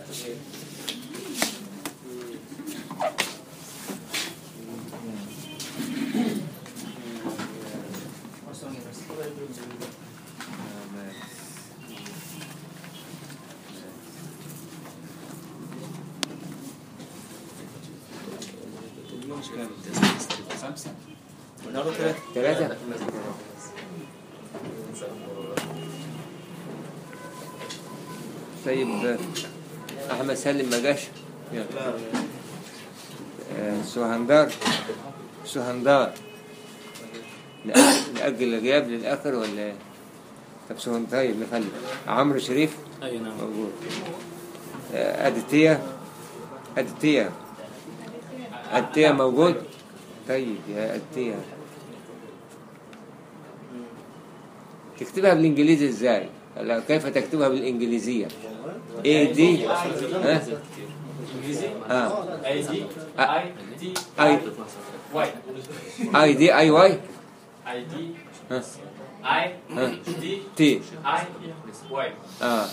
خمسة ونقول ثلاثة ثلاثة طيب آه، أحمد سالم ما جاش يلا. آه، سوهندار سوهندار نأ- نأجل الغياب للآخر ولا إيه؟ طب سوهن طيب نخلي عمرو شريف أي نعم موجود آه، أديتيا أديتيا أديتيا موجود طيب يا أديتيا تكتبها بالإنجليزي إزاي؟ لا كيف تكتبها بالإنجليزية؟ اي دي ها؟ انجليزي اه اي دي آه. اي دي اي واي اي دي اي واي اي دي ها اي ها دي تي اي واي اه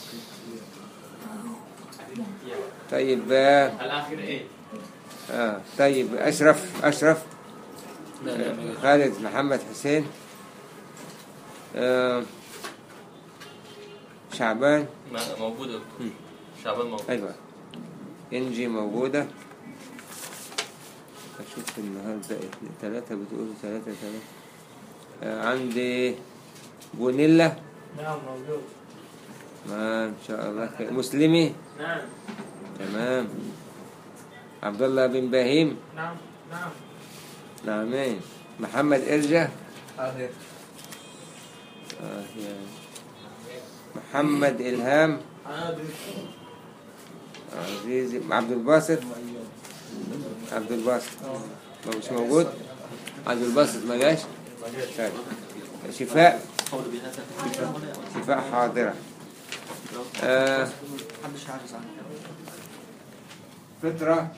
طيب آه الاخر اي آه طيب اشرف اشرف لا لا ما جاش. خالد محمد حسين آه شعبان ما- موجودة شعبان موجود ايوه انجي موجودة اشوف النهارده ثلاثة بتقولوا ثلاثة ثلاثة آه عندي بونيلا نعم موجود ما ان شاء الله خير مسلمي نعم تمام عبد الله بن بهيم نعم نعم نعمين محمد ارجع حاضر آه يا محمد الهام حاضر عزيزي عبد الباسط عبد الباسط ما مش موجود عبد الباسط ما جاش طيب. شفاء شفاء حاضرة آه محدش عارف عنه فطرة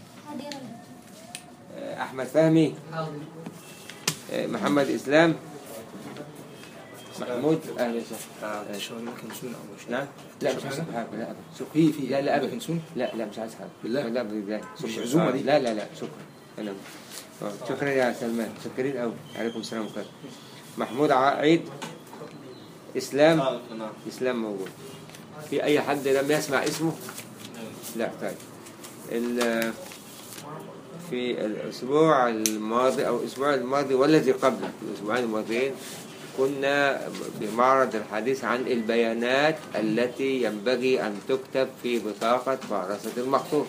آه أحمد فهمي آه محمد إسلام محمود أهلا وسهلا مش هقول لك كنسون او مش نعم لا مش عايز حاجة لا أبدا في في لا لا أبدا كنسون لا لا مش عايز حاجة بالله؟ لا بالله مش شكرا. عزومة آه، دي؟ لا لا لا شكرا أنا آه، شكرا يا سلمان شكرين أوي عليكم السلام وخير محمود عيد إسلام نعم إسلام موجود في أي حد لم يسمع اسمه لا طيب ال- في الأسبوع الماضي أو الأسبوع الماضي والذي قبله الأسبوعين الماضيين كنا بمعرض الحديث عن البيانات التي ينبغي أن تكتب في بطاقة فهرسة المخطوط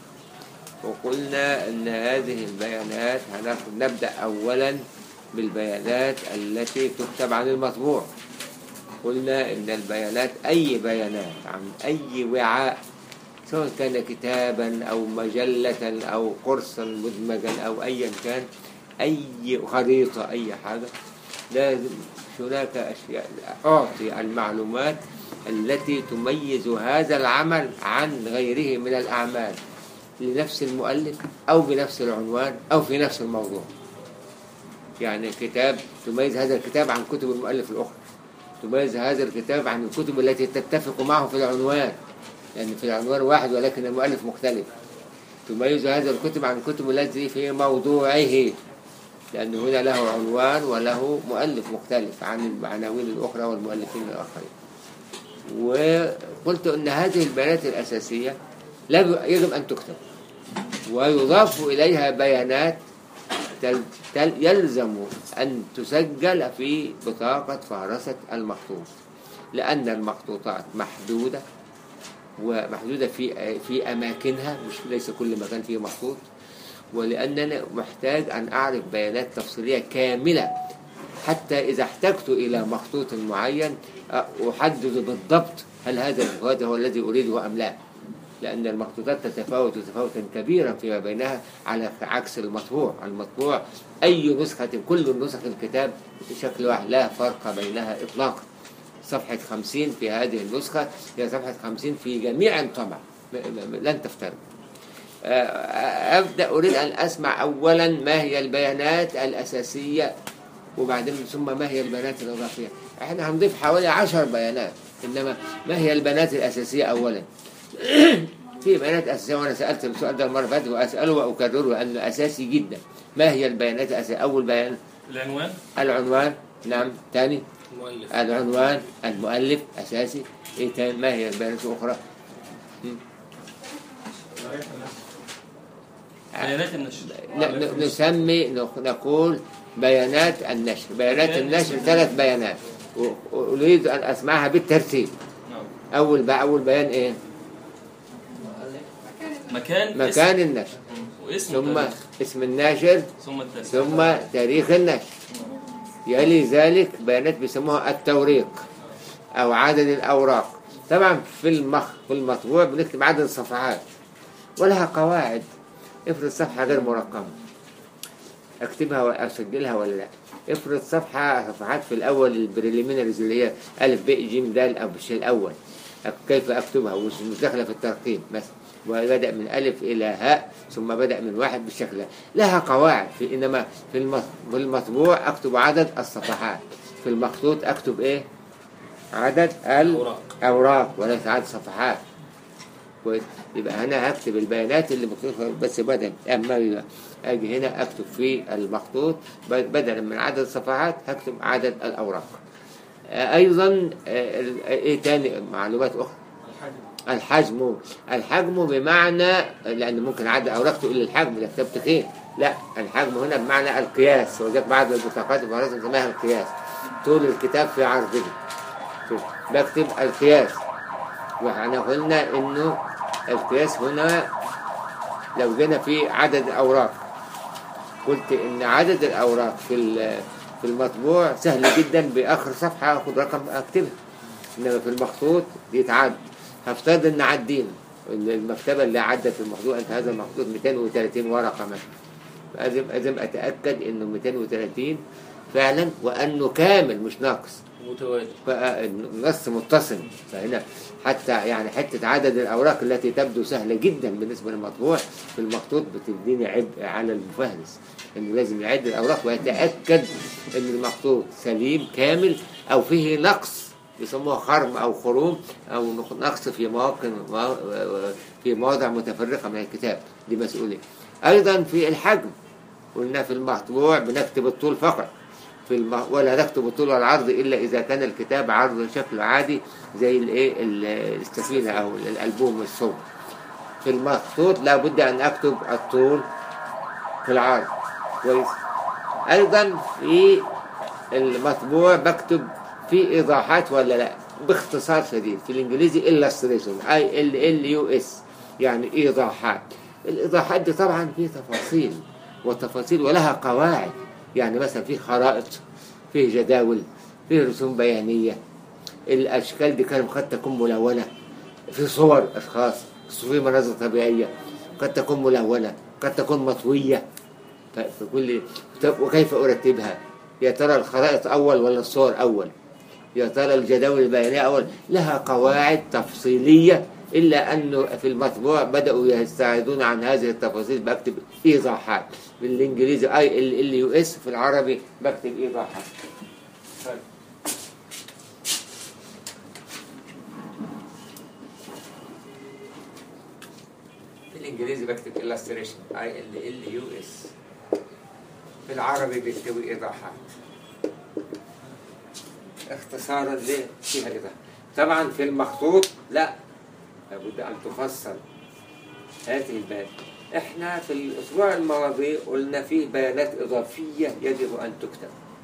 وقلنا أن هذه البيانات هناخد نبدأ أولا بالبيانات التي تكتب عن المطبوع قلنا إن البيانات أي بيانات عن أي وعاء سواء كان كتابا أو مجلة أو قرصا مدمجا أو أيا كان أي خريطة أي حاجة لازم هناك أشياء أعطي المعلومات التي تميز هذا العمل عن غيره من الأعمال لنفس المؤلف أو بنفس العنوان أو في نفس الموضوع يعني كتاب تميز هذا الكتاب عن كتب المؤلف الأخرى تميز هذا الكتاب عن الكتب التي تتفق معه في العنوان لأن في العنوان واحد ولكن المؤلف مختلف تميز هذا الكتب عن الكتب التي في موضوعه لأن هنا له عنوان وله مؤلف مختلف عن العناوين الأخرى والمؤلفين الآخرين وقلت أن هذه البيانات الأساسية لا يجب أن تكتب ويضاف إليها بيانات تل تل يلزم أن تسجل في بطاقة فهرسة المخطوط لأن المخطوطات محدودة ومحدودة في في أماكنها مش ليس كل مكان فيه مخطوط ولأنني محتاج أن أعرف بيانات تفصيلية كاملة حتى إذا احتجت إلى مخطوط معين أحدد بالضبط هل هذا هذا هو الذي أريده أم لا لأن المخطوطات تتفاوت تفاوتا كبيرا فيما بينها على عكس المطبوع المطبوع أي نسخة كل نسخ الكتاب بشكل واحد لا فرق بينها إطلاقا صفحة خمسين في هذه النسخة هي صفحة خمسين في جميع الطبع م- م- لن تفترق آه، أبدأ أريد أن أسمع أولا ما هي البيانات الأساسية وبعدين ثم ما هي البيانات الإضافية احنا هنضيف حوالي عشر بيانات إنما ما هي البيانات الأساسية أولا في بيانات أساسية وأنا سألت السؤال ده المرة اللي فاتت وأسأله وأكرره لأنه أساسي جدا ما هي البيانات الأساسية أول بيان العنوان العنوان نعم ثاني مؤلف العنوان المؤلف أساسي إيه تاني ما هي البيانات الأخرى بيانات النشر ن- ن- نسمي نق- نقول بيانات النشر بيانات النشر ثلاث بيانات و- وأريد أن أسمعها بالترتيب نعم أول بقى أول بيان إيه مكان مكان النشر اسم واسم ثم وتاريخ. اسم الناشر ثم التاريخ ثم تاريخ النشر يلي ذلك بيانات بيسموها التوريق أو عدد الأوراق طبعا في المخ في المطبوع بنكتب عدد الصفحات ولها قواعد افرض صفحة غير مرقمة اكتبها واسجلها ولا لا افرض صفحة صفحات في الأول البريليمينريز اللي هي ألف ب ج د أو بالشيء الأول أك- كيف أكتبها ومش مش داخلة في الترقيم مثلا وبدأ من ألف إلى هاء ثم بدأ من واحد بالشكل ده لها قواعد في إنما في الم- في المطبوع أكتب عدد الصفحات في المخطوط أكتب إيه عدد الأوراق وليس عدد صفحات كويس يبقى هنا هكتب البيانات اللي مكتوبة بس بدل أما يبقى أجي هنا أكتب في المخطوط ب- بدلا من عدد الصفحات هكتب عدد الأوراق آه، أيضا آه، ال- إيه تاني معلومات أخرى الحجم الحجم بمعنى لأن ممكن عدد أوراق تقول لي الحجم ده كتاب تخين لا الحجم هنا بمعنى القياس وذلك بعض البطاقات المهارات نسميها القياس طول الكتاب في عرضه شوف، بكتب القياس واحنا قلنا انه القياس هنا لو جينا في عدد الاوراق قلت ان عدد الاوراق في ال- في المطبوع سهل جدا باخر صفحه اخد رقم اكتبها انما في المخطوط يتعد هفترض ان عدينا إن المكتبه اللي عدت في المخطوط انت هذا المخطوط 230 ورقه مثلا لازم لازم اتاكد انه 230 فعلا وانه كامل مش ناقص متوازي فالنص متصل فهنا حتى يعني حتة عدد الأوراق التي تبدو سهلة جدا بالنسبة للمطبوع في المخطوط بتديني عبء على المفهرس إنه لازم يعد الأوراق ويتأكد إن المخطوط سليم كامل أو فيه نقص يسموها خرم أو خروم أو نقص في مواقع في مواضع متفرقة من الكتاب دي مسؤولية أيضا في الحجم قلنا في المطبوع بنكتب الطول فقط في الم... ولا نكتب الطول والعرض الا اذا كان الكتاب عرض شكله عادي زي الايه ال- السفينه او الالبوم الصوت في المخطوط لابد ان اكتب الطول في العرض كويس ايضا في المطبوع بكتب في ايضاحات ولا لا باختصار شديد في الانجليزي illustration اي ال ال يو اس يعني ايضاحات الايضاحات دي طبعا في تفاصيل وتفاصيل ولها قواعد يعني مثلا في خرائط فيه جداول فيه رسوم بيانية الأشكال دي كانت قد تكون ملونة في صور أشخاص في مناظر طبيعية قد تكون ملونة قد تكون مطوية ف- في كل طب وكيف أرتبها يا ترى الخرائط أول ولا الصور أول يا ترى الجداول البيانية أول لها قواعد تفصيلية إلا أنه في المطبوع بدأوا يستعيدون عن هذه التفاصيل بكتب إيضاحات بالإنجليزي أي ال ال يو اس في العربي بكتب إيضاحات في الإنجليزي بكتب illustration أي ال ال يو اس في العربي بيكتبوا إيضاحات اختصارا ليه فيها إيضاح طبعا في المخطوط لا لابد أن تفصل هذه البيانات احنا في الأسبوع الماضي قلنا فيه بيانات إضافية يجب أن تكتب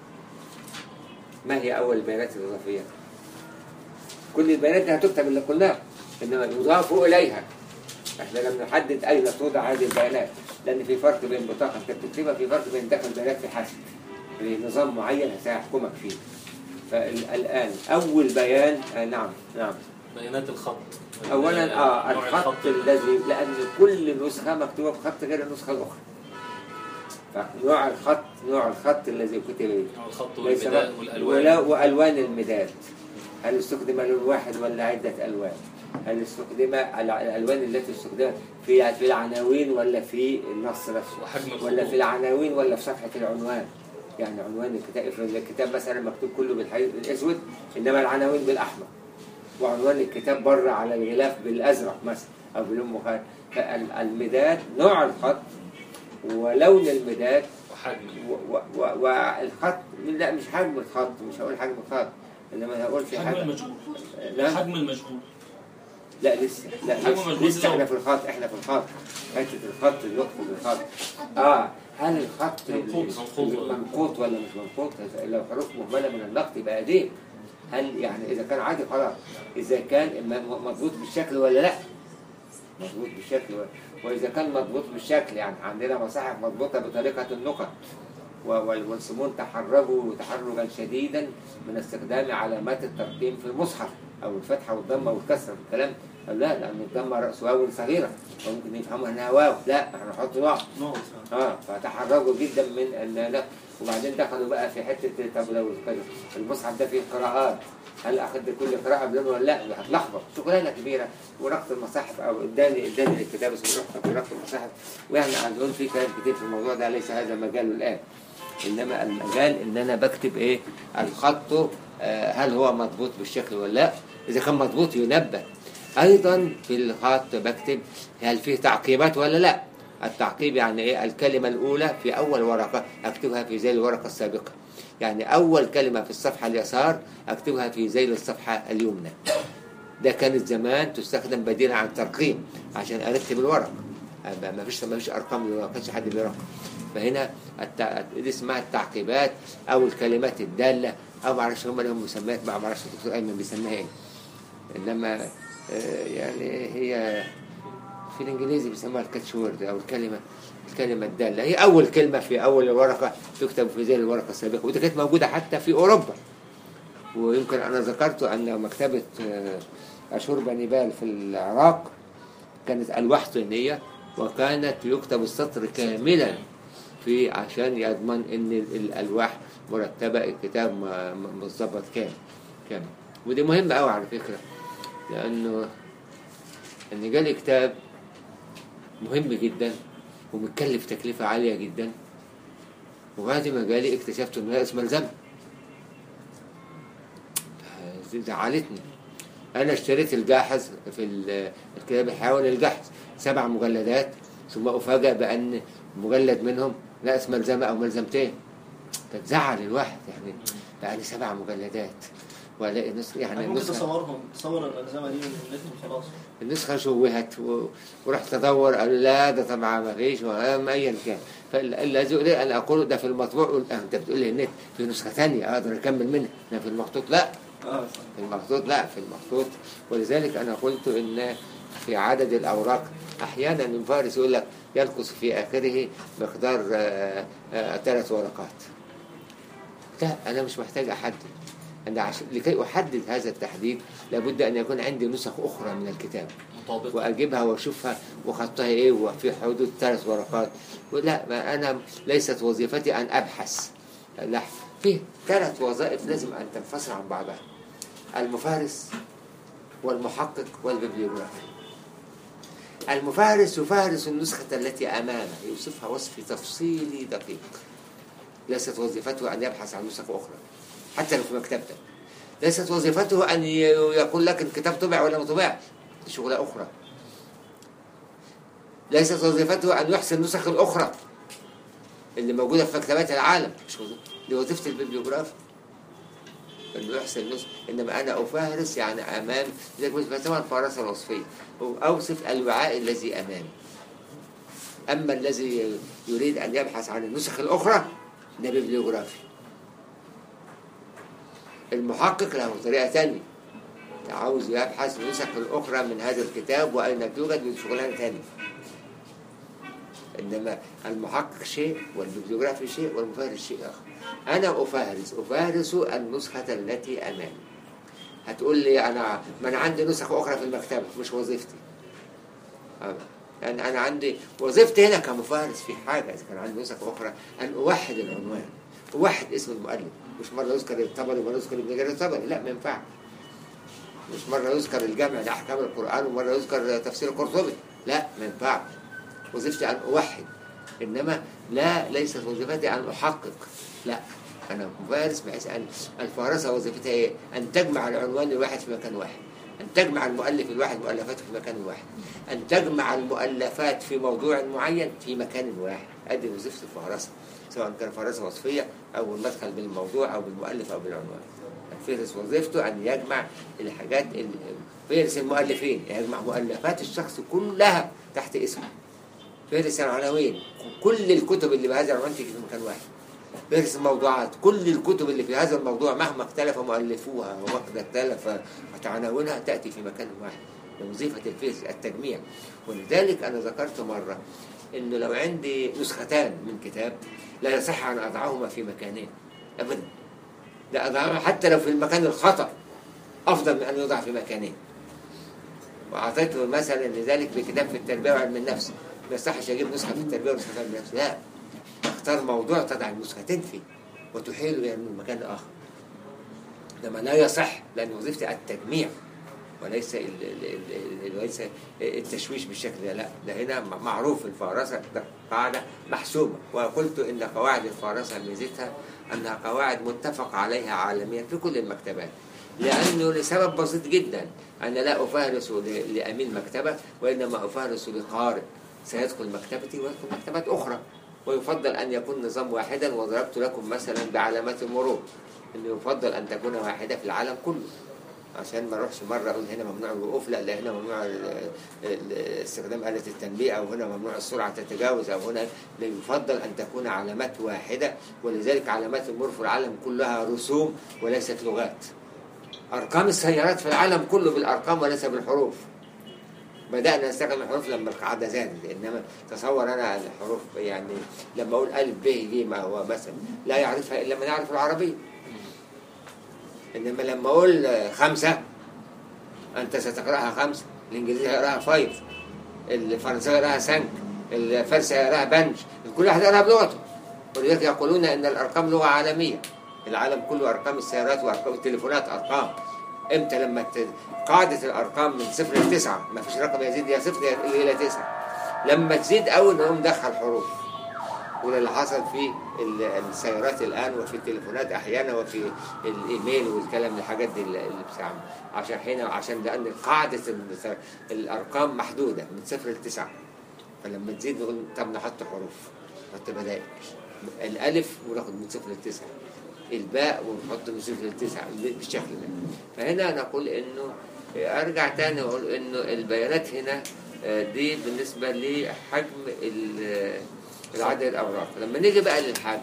ما هي أول البيانات الإضافية؟ كل البيانات دي هتكتب اللي قلناه إنما يضاف إليها احنا لم نحدد أين توضع هذه البيانات لأن في فرق بين بطاقة أنت بتكتبها في فرق بين دخل بيانات في حاسب في نظام معين سيحكمك فيه فالآن أول بيان آه نعم نعم بيانات الخط اولا اه نوع الخط الذي لان كل نسخه مكتوبه بخط غير النسخه الاخرى فنوع الخط نوع الخط الذي كتب به نوع الخط ليس والمداد بقى- والالوان ولا والوان المداد هل استخدم لون واحد ولا عده الوان هل استخدم الع- الالوان التي استخدمت في في العناوين ولا في النص نفسه وحجم الخطوط ولا في العناوين ولا في صفحه العنوان يعني عنوان الكتاب افرض الكتاب مثلا مكتوب كله بالحي- بالاسود انما العناوين بالاحمر وعنوان الكتاب بره على الغلاف بالازرق مثلا او بلون مخالف فالمداد نوع الخط ولون المداد وحجم و- و- و- والخط لا مش حجم الخط مش هقول حجم الخط انما هقول في حجم حاجه المشغول نعم حجم المشغول لا لسه لا حجم لسه, مجهول لسه احنا زود. في الخط احنا في الخط حته الخط اللي يدخل بالخط اه هل الخط منقوط، منقوط ولا- منقوط ولا مش منقوط لو حروف مهمله من النقط يبقى قديم هل يعني اذا كان عادي خلاص اذا كان م- مضبوط بالشكل ولا لا مضبوط بالشكل ولا واذا كان مضبوط بالشكل يعني عندنا مصاحف مضبوطه بطريقه النقط و- وال- والصمون تحرجوا تحرجا شديدا من استخدام علامات الترقيم في المصحف او الفتحه والضمه والكسره في الكلام قال لا لان الضمه راس واو صغيره وممكن يفهموا انها واو لا احنا نحط نوع نقط اه فتحرجوا جدا من ان لا وبعدين دخلوا بقى في حته طب لو المصحف ده فيه قراءات هل اخد كل قراءه بلون ولا لا هتلخبط شغلانه كبيره ورقه المصاحف او اداني اداني الكتاب اسمه رقه رقه المصاحف واحنا عايز اقول فيه كلام كتير في الموضوع ده ليس هذا مجاله الان انما المجال ان انا بكتب ايه الخط آه، هل هو مضبوط بالشكل ولا لا اذا كان مضبوط ينبه ايضا في الخط بكتب هل فيه تعقيبات ولا لا التعقيب يعني ايه الكلمه الاولى في اول ورقه اكتبها في زي الورقه السابقه يعني اول كلمه في الصفحه اليسار اكتبها في زي الصفحه اليمنى ده كانت زمان تستخدم بديلا عن الترقيم عشان ارتب الورق ما فيش ما فيش ارقام ما كانش حد بيرقم فهنا التع... دي اسمها التعقيبات او الكلمات الداله او ما اعرفش هم لهم مسميات ما اعرفش الدكتور ايمن بيسميها ايه انما آه، يعني هي في الانجليزي بيسموها الكاتش وورد او الكلمه الكلمه الداله هي اول كلمه في اول الورقه تكتب في زي الورقه السابقه ودي كانت موجوده حتى في اوروبا ويمكن انا ذكرت ان مكتبه آه، اشور بنيبال في العراق كانت الواح طينيه وكانت يكتب السطر كاملا في عشان يضمن ان ال- الالواح مرتبه الكتاب م- م- متظبط كامل كامل ودي مهمه قوي على فكره لانه ان جالي كتاب مهم جدا ومتكلف تكلفه عاليه جدا وبعد ما جالي اكتشفت انه اسم ملزمه زعلتني انا اشتريت الجاحظ في ال- الكتاب الحيوي للجحظ سبع مجلدات ثم افاجئ بان مجلد منهم ناقص ملزمه او ملزمتين فتزعل الواحد يعني يعني سبع مجلدات والاقي نسخه يعني يعني ممكن النسخه تصورهم تصور الألزمة دي ونتهم خلاص النسخه شوهت و... ورحت ادور قال لا ده طبعا ما فيش ولا ايا كان فالذي اريد ان اقول ده في المطبوع قلت انت بتقول لي النت في نسخه ثانيه اقدر اكمل منها إنما في المخطوط لا اه في المخطوط لا في المخطوط ولذلك انا قلت ان في عدد الاوراق احيانا الفارس يقول لك ينقص في اخره مقدار آه، آه، ثلاث ورقات لا انا مش محتاج احدد انا عشان لكي احدد هذا التحديد لابد ان يكون عندي نسخ اخرى من الكتاب مطابق واجيبها واشوفها وخطها ايه وفي حدود ثلاث ورقات ولا ما انا ليست وظيفتي ان ابحث لا في ثلاث وظائف لازم ان تنفصل عن بعضها المفارس والمحقق والببليوغرافي المفارس يفارس النسخة التي أمامه يوصفها وصف تفصيلي دقيق ليست وظيفته أن يبحث عن نسخ أخرى حتى لو في مكتبته ليست وظيفته أن ي- يقول لك الكتاب طبع ولا ما طبعش دي شغلة أخرى ليست وظيفته أن يحسن النسخ الأخرى اللي موجودة في مكتبات العالم مش وظيفة دي وظيفة الببليوغراف انه يحسن نسخ انما انا افهرس يعني امام زي ما بسموها الفراسه الوصفيه اوصف الوعاء الذي امامي اما الذي يريد ان يبحث عن النسخ الاخرى ده ببليوغرافي المحقق له طريقه ثانيه عاوز يبحث النسخ الاخرى من هذا الكتاب واين توجد من شغلانه ثانيه انما المحقق شيء والببليوغرافي شيء والمفهرس شيء اخر انا افهرس افهرس النسخه التي امامي هتقول لي انا ما انا عندي نسخ اخرى في المكتبه مش وظيفتي أه. يعني انا عندي وظيفتي هنا كمفهرس في حاجه اذا كان عندي نسخ اخرى ان اوحد العنوان اوحد اسم المؤلف مش مره يذكر الطبري ومره يذكر ابن جرير الطبري لا ما ينفعش مش مرة يذكر الجمع لأحكام القرآن ومرة يذكر تفسير القرطبي لا ما ينفعش وظيفتي أن أوحد إنما لا ليست وظيفتي أن أحقق لا أنا مفارس بحيث أن الفارسة وظيفتها إيه؟ أن تجمع العنوان الواحد في مكان واحد أن تجمع المؤلف الواحد مؤلفاته في مكان واحد أن تجمع المؤلفات في موضوع معين في مكان واحد أدي وظيفة الفهرسة سواء كان فهرسة وصفية أو المدخل بالموضوع أو بالمؤلف أو بالعنوان الفهرس وظيفته أن يجمع الحاجات ال- فهرس المؤلفين يجمع مؤلفات الشخص كلها تحت اسمه فهرس العناوين كل الكتب اللي بهذا العنوان تيجي في مكان واحد فهرس الموضوعات كل الكتب اللي في هذا الموضوع مهما اختلف مؤلفوها ومهما اختلف عناوينها تأتي في مكان واحد وظيفة الفهرس التجميع ولذلك أنا ذكرت مرة إنه لو عندي نسختان من كتاب لا يصح أن أضعهما في مكانين أبدا لا أضعهما حتى لو في المكان الخطأ أفضل من أن يوضع في مكانين وأعطيته مثلا لذلك بكتاب في التربية وعلم النفس ما يصحش أجيب نسخة في التربية ونسخة في علم النفس لا تختار موضوع تضع النسختين فيه وتحيله إلى مكان آخر لما لا يصح لأن وظيفتي التجميع وليس ال ال ال وليس التشويش بالشكل ده لا ده هنا معروف الفهرسة ده قاعدة محسوبة وقلت إن قواعد الفهرسة ميزتها أنها قواعد متفق عليها عالميا في كل المكتبات لأنه لسبب بسيط جدا أنا لا أفهرس ل- لأمين مكتبة وإنما أفهرس لقارئ سيدخل مكتبتي ويدخل مكتبات أخرى ويفضل أن يكون نظام واحدا وضربت لكم مثلا بعلامات المرور أنه يفضل أن تكون واحدة في العالم كله عشان ما اروحش مره اقول هنا ممنوع الوقوف لا لا هنا ممنوع ال- ال- استخدام آلة التنبيه او هنا ممنوع السرعه تتجاوز او هنا لا يفضل ان تكون علامات واحده ولذلك علامات المرور في العالم كلها رسوم وليست لغات ارقام السيارات في العالم كله بالارقام وليس بالحروف بدأنا نستخدم الحروف لما القاعدة زادت إنما تصور أنا الحروف يعني لما أقول ألف ب ج ما هو مثلا لا يعرفها إلا من يعرف العربية إنما لما أقول خمسة أنت ستقرأها خمسة الإنجليزي هيقراها فايف الفرنساوي هيقراها سانك الفارسي هيقراها بنج كل واحد يقراها بلغته ولذلك يقولون إن الأرقام لغة عالمية العالم كله أرقام السيارات وأرقام التليفونات أرقام امتى لما ت... قاعدة الأرقام من صفر لتسعة ما فيش رقم يزيد يا صفر يا إلى تسعة لما تزيد أوي نقوم ندخل حروف وده اللي حصل في ال- السيارات الآن وفي التليفونات أحيانا وفي الإيميل والكلام الحاجات دي اللي اللي بتعمل عشان حين عشان لأن قاعدة ال- الأرقام محدودة من صفر لتسعة فلما تزيد نقول طب نحط حروف نحط بدائل الألف وناخد من صفر لتسعة الباء ونحط من صفر لتسعة بالشكل ده فهنا نقول إنه أرجع تاني وأقول إنه البيانات هنا آه، دي بالنسبة لحجم ال- العدد الأوراق لما نيجي بقى للحجم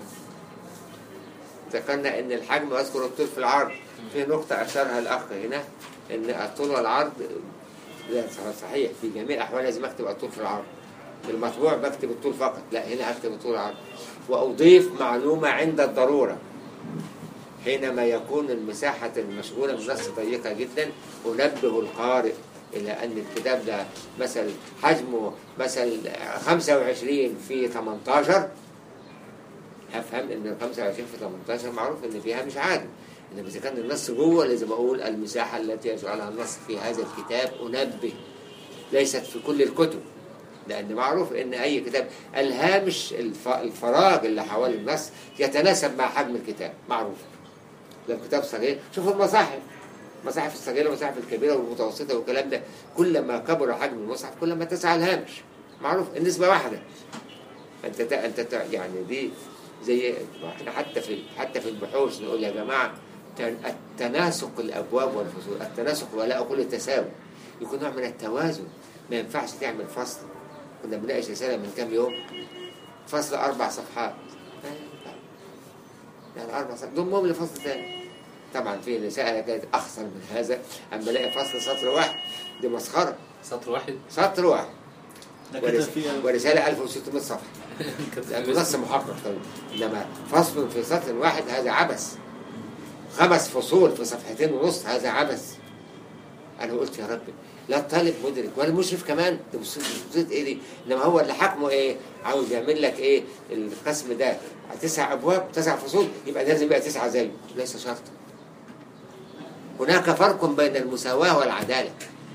ذكرنا ان الحجم اذكر الطول في العرض في نقطة اشارها الاخ هنا ان الطول والعرض لا صحيح في جميع الاحوال لازم اكتب الطول في العرض في المطبوع بكتب الطول فقط لا هنا هكتب الطول والعرض واضيف معلومة عند الضرورة حينما يكون المساحة المشغولة بنص ضيقة جدا أنبه القارئ إلى أن الكتاب ده مثلا حجمه مثلا 25 في 18 هفهم ان ال 25 في 18 معروف ان فيها مش عادل انما اذا كان النص جوه لازم اقول المساحه التي يجعلها النص في هذا الكتاب انبه ليست في كل الكتب لان معروف ان اي كتاب الهامش الف- الفراغ اللي حوالي النص يتناسب مع حجم الكتاب معروف لو كتاب صغير شوفوا المصاحف المصاحف الصغيره والمصاحف الكبيره والمتوسطه والكلام ده كلما كبر حجم المصحف كلما اتسع الهامش معروف النسبه واحده انت ت- انت ت- يعني دي زي احنا حتى في حتى في البحوث نقول يا جماعه تن- التناسق الابواب والفصول التناسق ولا اقول التساوي يكون نوع من التوازن ما ينفعش تعمل فصل كنا بنناقش رساله من كام يوم فصل اربع صفحات ما ينفع. يعني اربع صفحات ضمهم لفصل ثاني طبعا في رساله كانت اخطر من هذا اما الاقي فصل سطر واحد دي مسخره سطر واحد سطر واحد ده كده ورس- في ورساله 1600 صفحه لأنه نص محقق طبعا إنما فصل في سطر واحد هذا عبث خمس فصول في صفحتين ونص هذا عبث أنا قلت يا ربي لا الطالب مدرك ولا المشرف كمان ده مصيبة إيه دي إنما هو اللي حكمه إيه عاوز يعمل لك إيه القسم ده تسع أبواب تسع فصول يبقى لازم يبقى تسعة زيه ليس شرطا هناك فرق بين المساواة والعدالة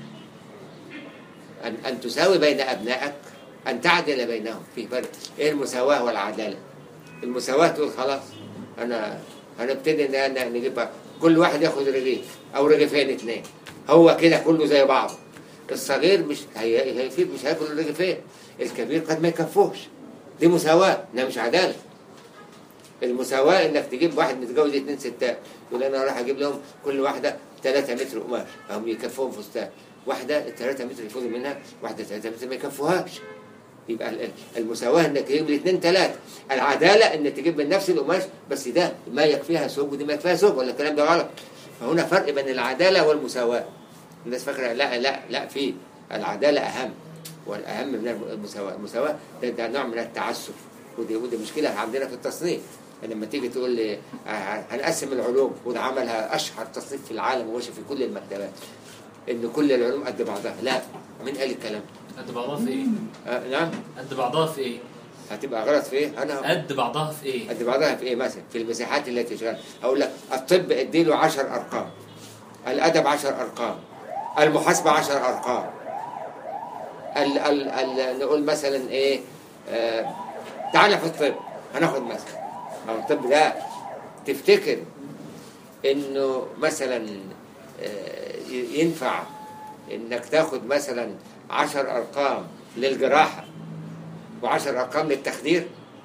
أن, أن تساوي بين أبنائك أن تعدل بينهم في فرق إيه المساواة والعدالة المساواة تقول خلاص أنا هنبتدي إن أنا نجيب كل واحد ياخد رغيف أو رغيفين اثنين هو كده كله زي بعضه الصغير مش هي- هيفيد مش هياكل الرغيفين الكبير قد ما يكفوش دي مساواة انها مش عدالة المساواة انك تجيب واحد متجوز اتنين ستات يقول انا راح اجيب لهم كل واحدة 3 متر قماش هم يكفوهم فستان واحدة ال 3 متر يفوزوا منها واحدة 3 متر ما يكفوهاش يبقى ال- المساواة انك تجيب الاثنين ثلاثة العدالة انك تجيب من نفس القماش بس ده ما يكفيها ثوب ودي ما يكفيها ثوب ولا الكلام ده غلط فهنا فرق بين العدالة والمساواة الناس فاكرة لا لا لا في العدالة أهم والأهم من المساواة المساواة ده, ده نوع من التعسف ودي ودي مشكلة عندنا في التصنيف لما تيجي تقول لي آه، هنقسم العلوم وده عملها أشهر تصنيف في العالم وماشي في كل المكتبات إن كل العلوم قد بعضها لا مين قال الكلام قد بعضها في ايه؟ آه نعم قد بعضها في ايه؟ هتبقى غلط في ايه انا قد بعضها في ايه؟ قد بعضها في ايه مثلا في المساحات التي تشغل اقول لك الطب اديله 10 ارقام الادب 10 ارقام المحاسبه 10 ارقام ال ال ال نقول مثلا ايه آه تعالى في الطب هناخد مثلا او الطب ده تفتكر انه مثلا آه، ي- ينفع انك تاخد مثلا 10 ارقام للجراحه و10 ارقام للتخدير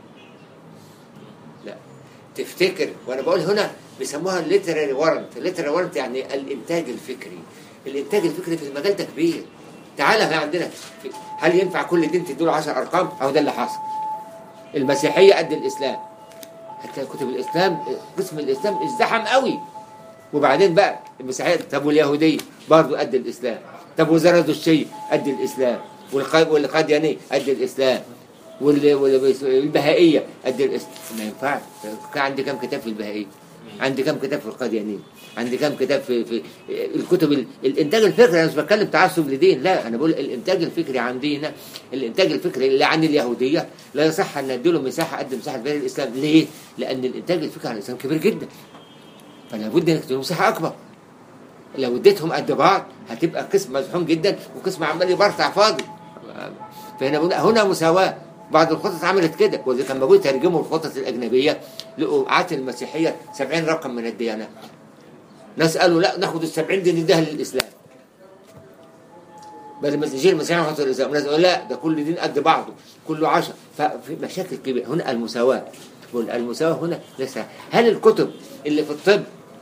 لا تفتكر وانا بقول هنا بيسموها الليتراري وارنت الليتراري وارنت يعني الانتاج الفكري الانتاج الفكري في المجال ده كبير تعالى في عندنا في- هل ينفع كل دين تديله 10 ارقام او ده اللي حصل المسيحيه قد الاسلام هتلاقي كتب الاسلام قسم الاسلام ازدحم قوي وبعدين بقى المسيحيه طب واليهوديه برضه قد الاسلام طب وزرادشتيه قد الاسلام والق- والقاديانيه قد الاسلام وال- وال- والبهائيه قد الاسلام ما ينفعش كان عندي كم كتاب في البهائيه عندي كم كتاب في القاديانيه عندي كم كتاب في, في الكتب ال- الانتاج الفكري انا مش بتكلم تعصب لدين لا انا بقول الانتاج الفكري عندي هنا الانتاج الفكري اللي عن اليهوديه لا يصح ان نديله مساحه قد مساحه بلاد الاسلام ليه؟ لان الانتاج الفكري عن الاسلام كبير جدا فلا بد انك تديله مساحه اكبر لو اديتهم قد بعض هتبقى قسم مزحوم جدا وقسم عمال يبرطع فاضي فهنا بقول هنا مساواه بعض الخطط عملت كده وإذا كان موجود ترجموا الخطط الاجنبيه لقوا عات المسيحيه 70 رقم من الديانات ناس قالوا لا ناخد ال 70 دي نديها للاسلام بدل ما تجي المسيحيه نحط الاسلام ناس قالوا لا ده كل دين قد بعضه كله 10 ففي مشاكل كبيره هنا المساواه والمساواه هنا ليس هل الكتب اللي في الطب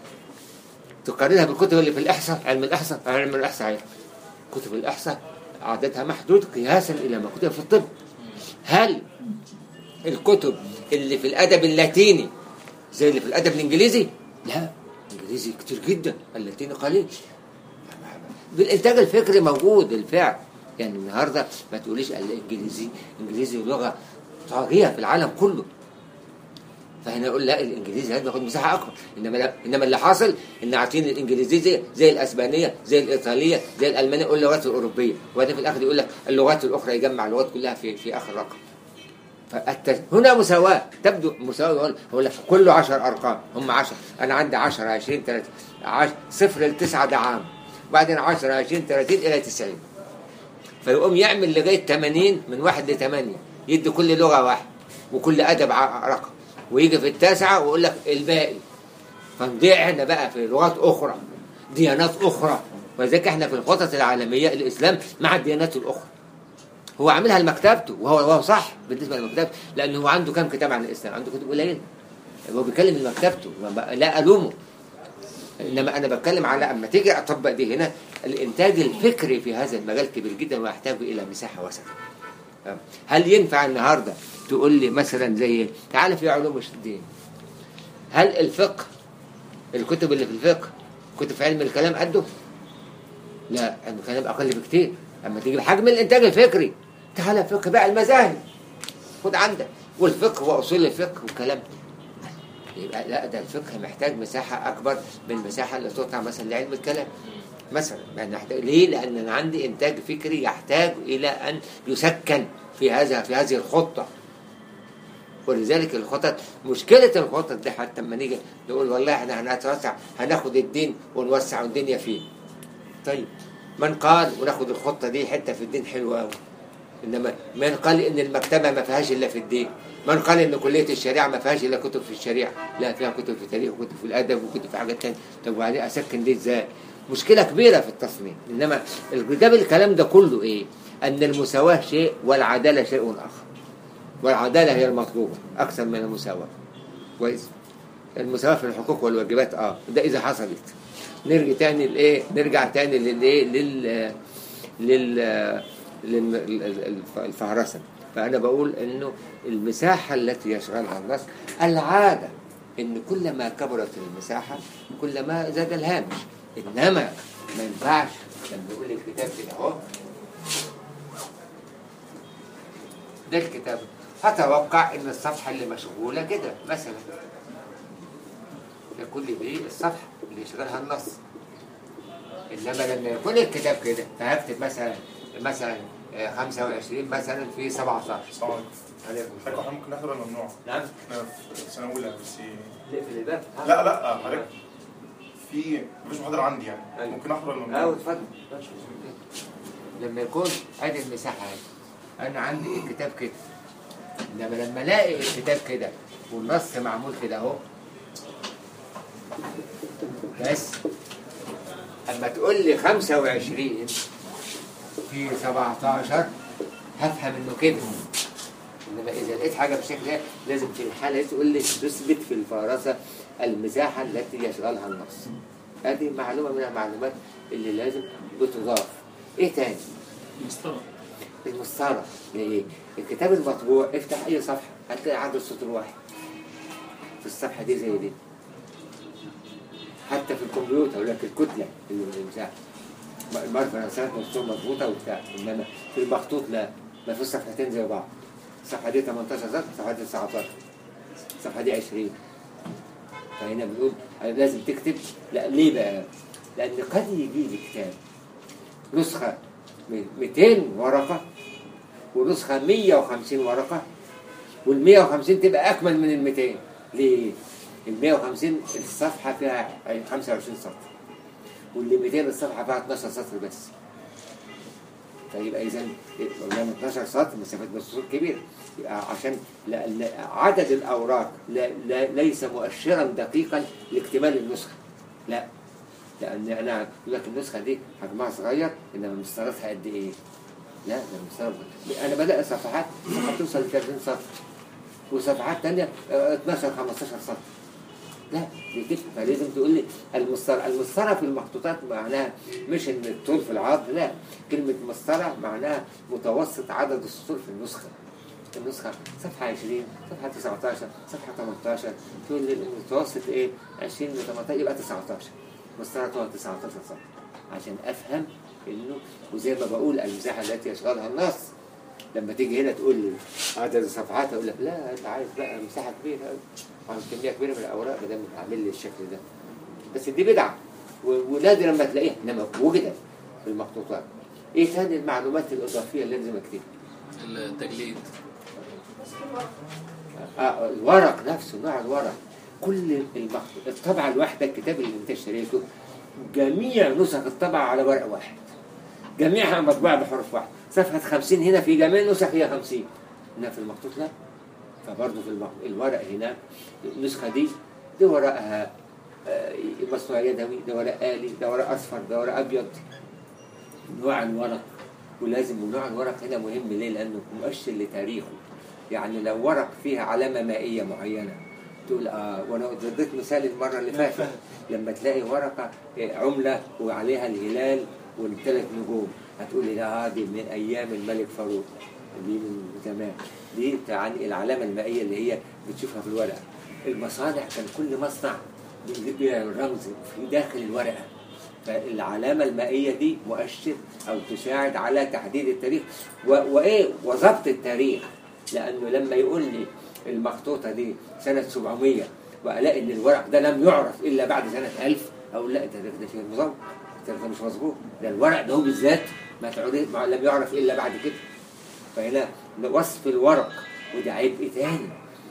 تقارنها بالكتب اللي في الإحصاء علم الإحصاء علم الإحصاء عين. كتب الإحصاء عددها محدود قياسا إلى ما كتب في الطب هل الكتب اللي في الأدب اللاتيني زي اللي في الأدب الإنجليزي لا الإنجليزي كتير جدا اللاتيني قليل بالإنتاج الفكري موجود بالفعل يعني النهارده ما تقوليش الإنجليزي الإنجليزي لغة طاغية في العالم كله فهنا نقول لا الانجليزي لازم ياخد مساحه اكبر انما لا انما اللي حاصل ان عارفين الانجليزيه زي, زي الاسبانيه زي الايطاليه زي الالمانيه كل اللغات الاوروبيه وبعدين في الاخر يقول لك اللغات الاخرى يجمع اللغات كلها في في اخر رقم فالت... هنا مساواه تبدو مساواه يقول هقول لك كله 10 ارقام هم 10 انا عندي 10 20 30 10 صفر لتسعه ده عام وبعدين 10 20 30 الى 90 فيقوم يعمل لغايه 80 من واحد ل 8 يدي كل لغه واحد وكل ادب ع- رقم ويجي في التاسعه ويقول لك الباقي فنضيع احنا بقى في لغات اخرى ديانات اخرى ولذلك احنا في الخطط العالميه الاسلام مع الديانات الاخرى هو عاملها لمكتبته وهو وهو صح بالنسبه لمكتبته لانه هو عنده كم كتاب عن الاسلام عنده كتب قليله هو بيتكلم لمكتبته ما- لا الومه انما انا بتكلم على اما تيجي اطبق دي هنا الانتاج الفكري في هذا المجال كبير جدا ويحتاج الى مساحه واسعه هل ينفع النهارده تقول لي مثلا زي تعال في علوم الدين هل الفقه الكتب اللي في الفقه كتب في علم الكلام قده؟ لا علم الكلام اقل بكتير اما تيجي بحجم الانتاج الفكري تعال فقه بقى المذاهب خد عندك والفقه واصول الفقه والكلام يبقى لا ده الفقه محتاج مساحه اكبر من المساحه اللي تقطع مثلا لعلم الكلام مثلا يعني نحتاج ليه؟ لان انا عندي انتاج فكري يحتاج الى ان يسكن في هذا في هذه الخطه ولذلك الخطط مشكلة الخطط دي حتى لما نيجي نقول والله احنا هنتوسع هناخد الدين ونوسع الدنيا فيه. طيب من قال وناخد الخطة دي حتة في الدين حلوة قوي. انما من قال ان المكتبة ما فيهاش الا في الدين. من قال ان كلية الشريعة ما فيهاش الا كتب في الشريعة. لا فيها كتب في التاريخ وكتب في الادب وكتب في حاجات تانية. طب وبعدين اسكن دي ازاي؟ مشكله كبيره في التصميم انما الكتاب الكلام ده كله ايه ان المساواه شيء والعداله شيء اخر والعداله هي المطلوبه اكثر من المساواه كويس المساواه في الحقوق والواجبات اه ده اذا حصلت نرجع تاني لايه نرجع تاني للايه لل لل للفهرسه فانا بقول انه المساحه التي يشغلها النص العاده ان كلما كبرت المساحه كلما زاد الهامش انما ما ينفعش لما يقول الكتاب كده اهو ده الكتاب هتوقع ان الصفحه اللي مشغوله كده مثلا ده كل دي الصفحه اللي يشغلها النص انما لما يكون الكتاب كده فهكتب مثلا مثلا آه، 25 مثلا في 17 السلام عليكم عليكم حضرتك السلام. احنا ممكن نحضر ولا ممنوع؟ نعم احنا في سنة أولى بس نقفل الباب لا لا حضرتك في مفيش محاضرة عندي يعني أيوة. ممكن نحضر ولا اه ممنوع؟ اتفضل لما يكون ادي المساحه اهي انا عندي الكتاب كده انما لما الاقي الكتاب كده والنص معمول كده اهو بس اما تقول لي 25 في 17 هفهم انه كده انما اذا لقيت حاجه بالشكل ده لازم في الحاله دي تقول لي تثبت في الفهرسه المساحه التي يشغلها النص هذه معلومه من المعلومات اللي لازم بتضاف ايه تاني مسطرة المسطره ليه الكتاب المطبوع افتح اي صفحه هتلاقي عدد سطور واحد في الصفحه دي زي دي حتى في الكمبيوتر يقول لك الكتله اللي المساحه المرفأ نفسها مكتوب مضبوطه وبتاع انما في المخطوط لا ما فيش صفحتين زي بعض الصفحه دي 18 سطر الصفحه دي 19 الصفحه دي 20 فهنا بنقول لازم تكتب لا ليه بقى؟ لان قد يجي لي كتاب نسخه م- 200 ورقه ونسخه 150 ورقه وال 150 تبقى اكمل من ال 200 ليه؟ ال 150 الصفحه فيها 25 سطر واللي 200 الصفحه فيها 12 سطر بس فيبقى اذا قدام 12 سطر مسافه بالسطور كبيره يبقى عشان لا لا عدد الاوراق لا لا ليس مؤشرا دقيقا لاكتمال النسخه لا لان انا يقول لك النسخه دي حجمها صغير انما مسطراتها قد ايه؟ لا ده مسطرات انا بلاقي صفحات صفحه توصل ل 30 سطر وصفحات ثانيه 12 15 سطر لا دي كده فلازم تقول لي المسطرة المسطرة في المخطوطات معناها مش ان الطول في العرض لا كلمة مسطرة معناها متوسط عدد السطور في النسخة النسخة صفحة 20 صفحة 19 صفحة 18 تقول لي المتوسط ايه 20 ل 18 يبقى 19 مسطرة تقعد 19 صفحة عشان افهم انه وزي ما بقول المساحة التي يشغلها النص لما تيجي هنا تقول لي عدد الصفحات اقول لك لا انت عايز بقى مساحة كبيرة قوي عاوز كمية كبيرة من الأوراق ما دام عامل لي الشكل ده بس دي بدعة و- ونادر لما تلاقيها إنما وجدت في المخطوطات إيه تاني المعلومات الإضافية اللي لازم أكتبها؟ التجليد آه الورق نفسه نوع الورق كل المخطوط الطبعة الواحدة الكتاب اللي أنت اشتريته جميع نسخ الطبعة على ورق واحد جميعها مطبوعة بحرف واحد صفحة 50 هنا في جميع النسخ هي 50 هنا في المخطوط لا فبرضه في المخ... الورق هنا النسخة دي دي ورقها آه، مصنوع يدوي ده ورق آلي ده ورق أصفر ده ورق أبيض نوع الورق ولازم نوع الورق هنا مهم ليه؟ لأنه مؤشر لتاريخه يعني لو ورق فيها علامة مائية معينة تقول اه وانا اديت مثال المره اللي فاتت لما تلاقي ورقه آه، عمله وعليها الهلال والثلاث نجوم هتقول لي لا دي من ايام الملك فاروق دي من زمان دي تعني العلامه المائيه اللي هي بتشوفها في الورقه المصانع كان كل مصنع بيجيب بيها الرمز في داخل الورقه فالعلامة المائية دي مؤشر أو تساعد على تحديد التاريخ و... وإيه وضبط التاريخ لأنه لما يقول لي المخطوطة دي سنة 700 وألاقي إن الورق ده لم يعرف إلا بعد سنة 1000 أقول لا التاريخ ده شيء مظبوط التاريخ ده مش مظبوط ده الورق ده هو بالذات ما تعرف ما لم يعرف إلا بعد كده فهنا وصف الورق وده عيب إيه تاني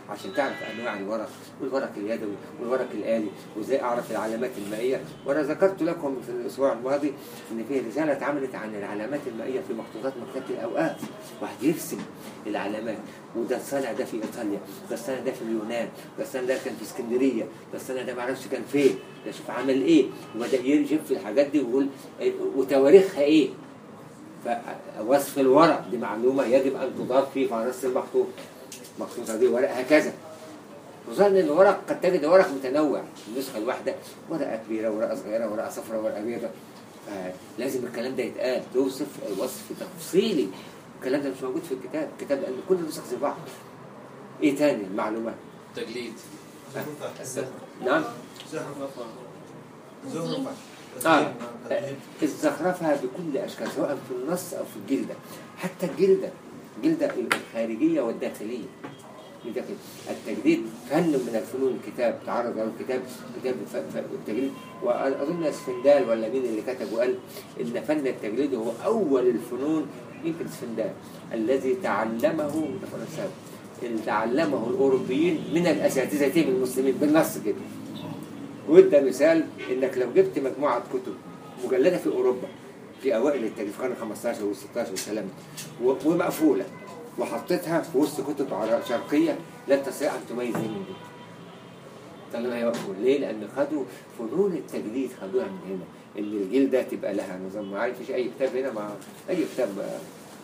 عشان تعرف انواع الورق والورق اليدوي والورق الالي وازاي اعرف العلامات المائيه وانا ذكرت لكم في الاسبوع الماضي ان في رساله اتعملت عن العلامات المائيه في مخطوطات مكتبه الاوقاف واحد يرسم العلامات وده الصانع ده في ايطاليا ده الصانع ده في اليونان ده الصانع ده كان في اسكندريه ده الصانع ده معرفش كان فين ده شوف عمل ايه وبدا يرجف في الحاجات دي ويقول إيه، وتواريخها ايه فوصف الورق دي معلومة يجب أن تضاف في فهرس المخطوط مخطوطة دي ورقها كذا خصوصا ان الورق قد تجد ورق متنوع النسخة الواحدة ورقة كبيرة ورقة صغيرة ورقة صفراء ورقة بيضاء فلازم الكلام ده يتقال توصف وصف تفصيلي الكلام ده مش موجود في الكتاب الكتاب لأن كل النسخ زي بعض ايه تاني المعلومات تقليد نعم زخرفة زخرفة آه. الزخرفة بكل أشكال سواء في النص أو في الجلدة حتى الجلدة الجلدة الخارجية والداخلية الداخلية. التجديد فن من الفنون الكتاب تعرض له الكتاب كتاب ف- ف- التجديد وأظن اسفندال ولا مين اللي كتب وقال إن فن التجديد هو أول الفنون يمكن اسفندال الذي تعلمه ده فرنساوي اللي تعلمه الأوروبيين من الأساتذة المسلمين بالنص كده وادى مثال انك لو جبت مجموعه كتب مجلده في اوروبا في اوائل التاريخ القرن 15 وال 16 والكلام ده و- ومقفوله وحطيتها في وسط كتب عر- شرقيه لن تستطيع ان تميز دي من دي. طالما هي مقفول ليه؟ لان خدوا فنون التجديد خدوها من هنا ان الجلده تبقى لها نظام معين مفيش اي كتاب هنا مع اي كتاب آه،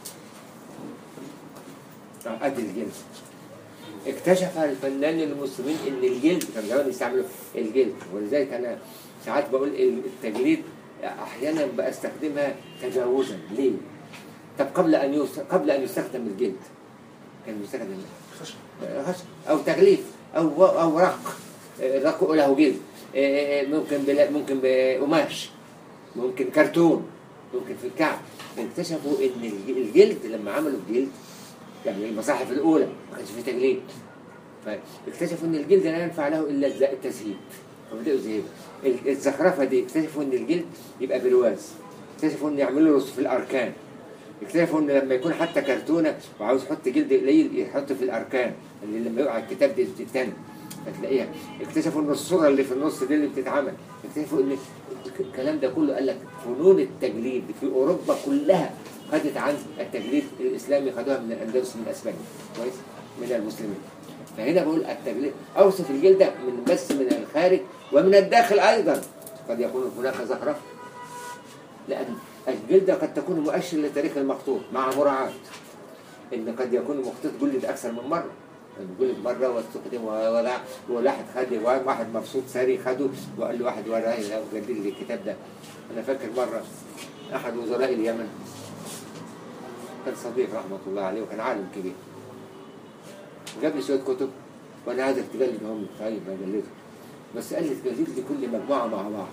آه، ادي الجلد اكتشف الفنان المسلمين ان الجلد كان زمان يستعملوا الجلد ولذلك انا ساعات بقول التجليد احيانا بستخدمها تجاوزا ليه؟ طب قبل ان يس... قبل ان يستخدم الجلد كان يستخدم خشب او تغليف او او رق الرق له جلد ممكن بلا... ممكن بقماش ممكن كرتون ممكن في الكعب اكتشفوا ان الجلد لما عملوا الجلد يعني المصاحف الاولى ما كانش فيه تجليد فاكتشفوا ان الجلد لا ينفع له الا الز- التذهيب فبداوا يذهبوا ال- الزخرفه دي اكتشفوا ان الجلد يبقى برواز اكتشفوا ان يعملوا له في الاركان اكتشفوا ان لما يكون حتى كرتونه وعاوز يحط جلد قليل يحط في الاركان اللي لما يقع الكتاب دي بتتنى فتلاقيها اكتشفوا ان الصوره اللي في النص دي اللي بتتعمل اكتشفوا ان الكلام ده كله قال لك فنون التجليد في اوروبا كلها خدت عن التجليد الاسلامي خدوها من الاندلس من اسبانيا كويس من المسلمين فهنا بقول التجليد اوصف الجلده من بس من الخارج ومن الداخل ايضا قد يكون هناك زخرفه لان الجلده قد تكون مؤشر لتاريخ المخطوط مع مراعاه ان قد يكون المخطوط جلد اكثر من مره جلد مره واستخدم ولا وواحد خد واحد مبسوط ساري خده وقال له واحد وراه لو جدد لي الكتاب ده انا فاكر مره احد وزراء اليمن كان صديق رحمه الله عليه وكان عالم كبير جاب لي شويه كتب وانا عايزك تجلدهم لي طيب بجلدهم بس قال لي تجلد لي كل مجموعه مع بعض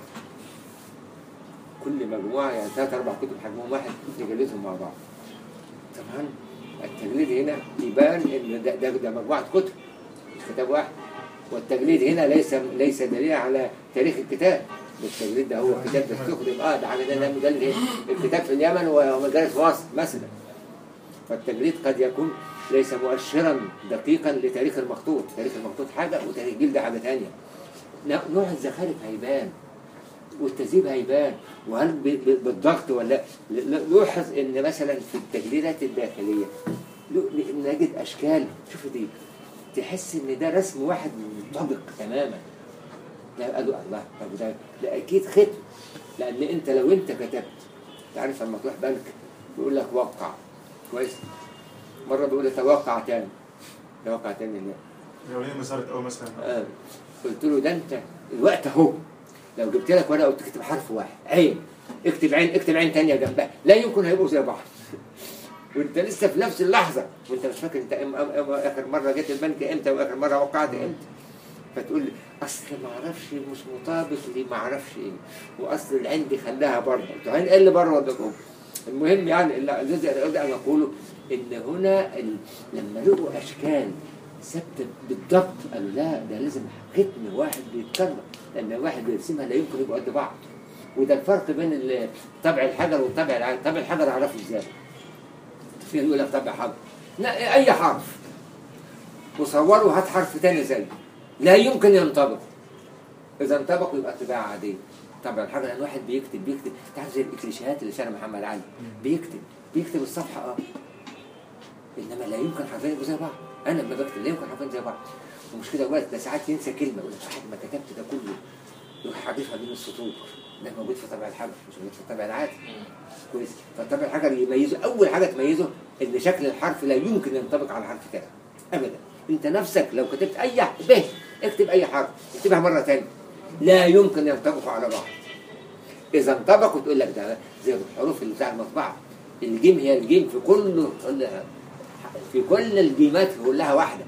كل مجموعه يعني ثلاث اربع كتب حجمهم واحد تجلدهم مع بعض طبعا التجليد هنا يبان ان ده, ده, ده مجموعه كتب مش كتاب واحد والتجليد هنا ليس ليس دليل على تاريخ الكتاب التجليد ده هو كتاب بيستخدم اه ده حاجه ده ده مجلد ايه الكتاب في اليمن ومجلد في مصر مثلا فالتجليد قد يكون ليس مؤشرا دقيقا لتاريخ المخطوط تاريخ المخطوط حاجه وتاريخ الجلد حاجه ثانيه نوع الزخارف هيبان والتذيب هيبان وهل ب- ب- بالضغط ولا ل- لوحظ ان مثلا في التجليدات الداخليه لو- نجد اشكال شوف دي تحس ان ده رسم واحد منطبق تماما لا قالوا الله طب ده ده اكيد ختم لان انت لو انت كتبت تعرف لما تروح بنك بيقول لك وقع كويس مره بيقول لي توقع تاني توقع تاني لا اليومين مسارة أو مثلا آه. قلت له ده انت الوقت اهو لو جبت لك ورقه وتكتب حرف واحد عين اكتب عين اكتب عين تانية جنبها لا يمكن هيبقوا زي بعض وانت لسه في نفس اللحظه وانت مش فاكر انت ام ام ام اخر مره جيت البنك امتى واخر مره وقعت امتى فتقول لي اصل ما اعرفش مش مطابق لي ما اعرفش ايه واصل العين دي خلاها بره قلت له عين ايه اللي بره ولا جوه المهم يعني اللي الذي اريد ان اقوله ان هنا ال... لما لقوا اشكال ثابته بالضبط قالوا لا ده لازم ختم واحد بيتكرر لان الواحد بيرسمها لا يمكن يبقى قد بعض وده الفرق بين ال- طبع الحجر وطبع العين طبع الحجر اعرفه ازاي في يقول لك طبع حجر لا اي حرف وصوره هات حرف تاني زيه لا يمكن ينطبق اذا انطبق يبقى طباعه عاديه طبعا الحاجه لان واحد بيكتب بيكتب تعرف زي الكليشيهات اللي شارع محمد علي بيكتب بيكتب الصفحه اه انما لا يمكن حرفين يبقوا زي بعض انا لما بكتب لا يمكن حرفين زي بعض ومش كده بس ده ساعات ينسى كلمه يقول لك واحد ما كتبت ده كله يروح حادفها بين السطور ده موجود في طبع الحجر مش موجود في الطبع العادي كويس فالطبع الحجر يميزه اول حاجه تميزه ان شكل الحرف لا يمكن ينطبق على حرف تاني ابدا انت نفسك لو كتبت اي ح- ب اكتب اي حرف اكتبها مره تانية لا يمكن ينطبقوا على بعض اذا انطبقوا تقول لك ده زي الحروف اللي بتاع المطبعه الجيم هي الجيم في كل في كل الجيمات كلها واحده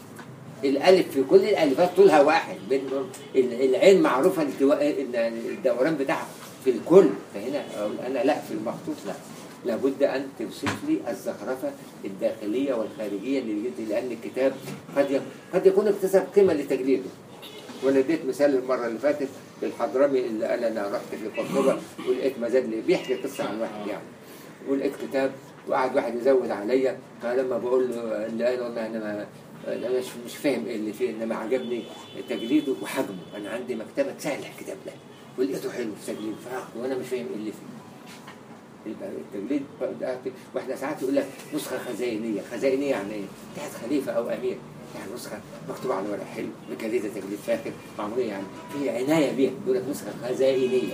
الالف في كل الالفات طولها واحد بينهم ال- العين معروفه التوا- ال- الدوران بتاعها في الكل فهنا اقول انا لا في المخطوط لا لابد ان توصف لي الزخرفه الداخليه والخارجيه للجلد لان الكتاب قد ي- قد يكون اكتسب قيمه لتجليده وانا اديت مثال المره اللي فاتت بالحضرمي اللي قال انا رحت في قرطبه ولقيت مزاد لي بيحكي قصه عن واحد يعني ولقيت كتاب وقعد واحد يزود عليا فلما بقول له اللي قال والله انا ما انا مش مش فاهم ايه اللي فيه انما عجبني تجليده وحجمه انا عندي مكتبه تسهل الكتاب ده ولقيته حلو في تجليد فاخده وانا مش فاهم ايه اللي فيه يبقى التجليد بقى- واحنا ساعات يقول لك نسخه خزائنيه خزائنيه يعني ايه؟ تحت خليفه او امير يعني نسخه مكتوبه على ورق حلو بجريده تجليد فاخر معموليه يعني في عنايه بيها يقول لك نسخه خزائنيه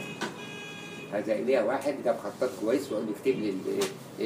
خزائنيه واحد جاب خطاط كويس وقال له اكتب لي ال-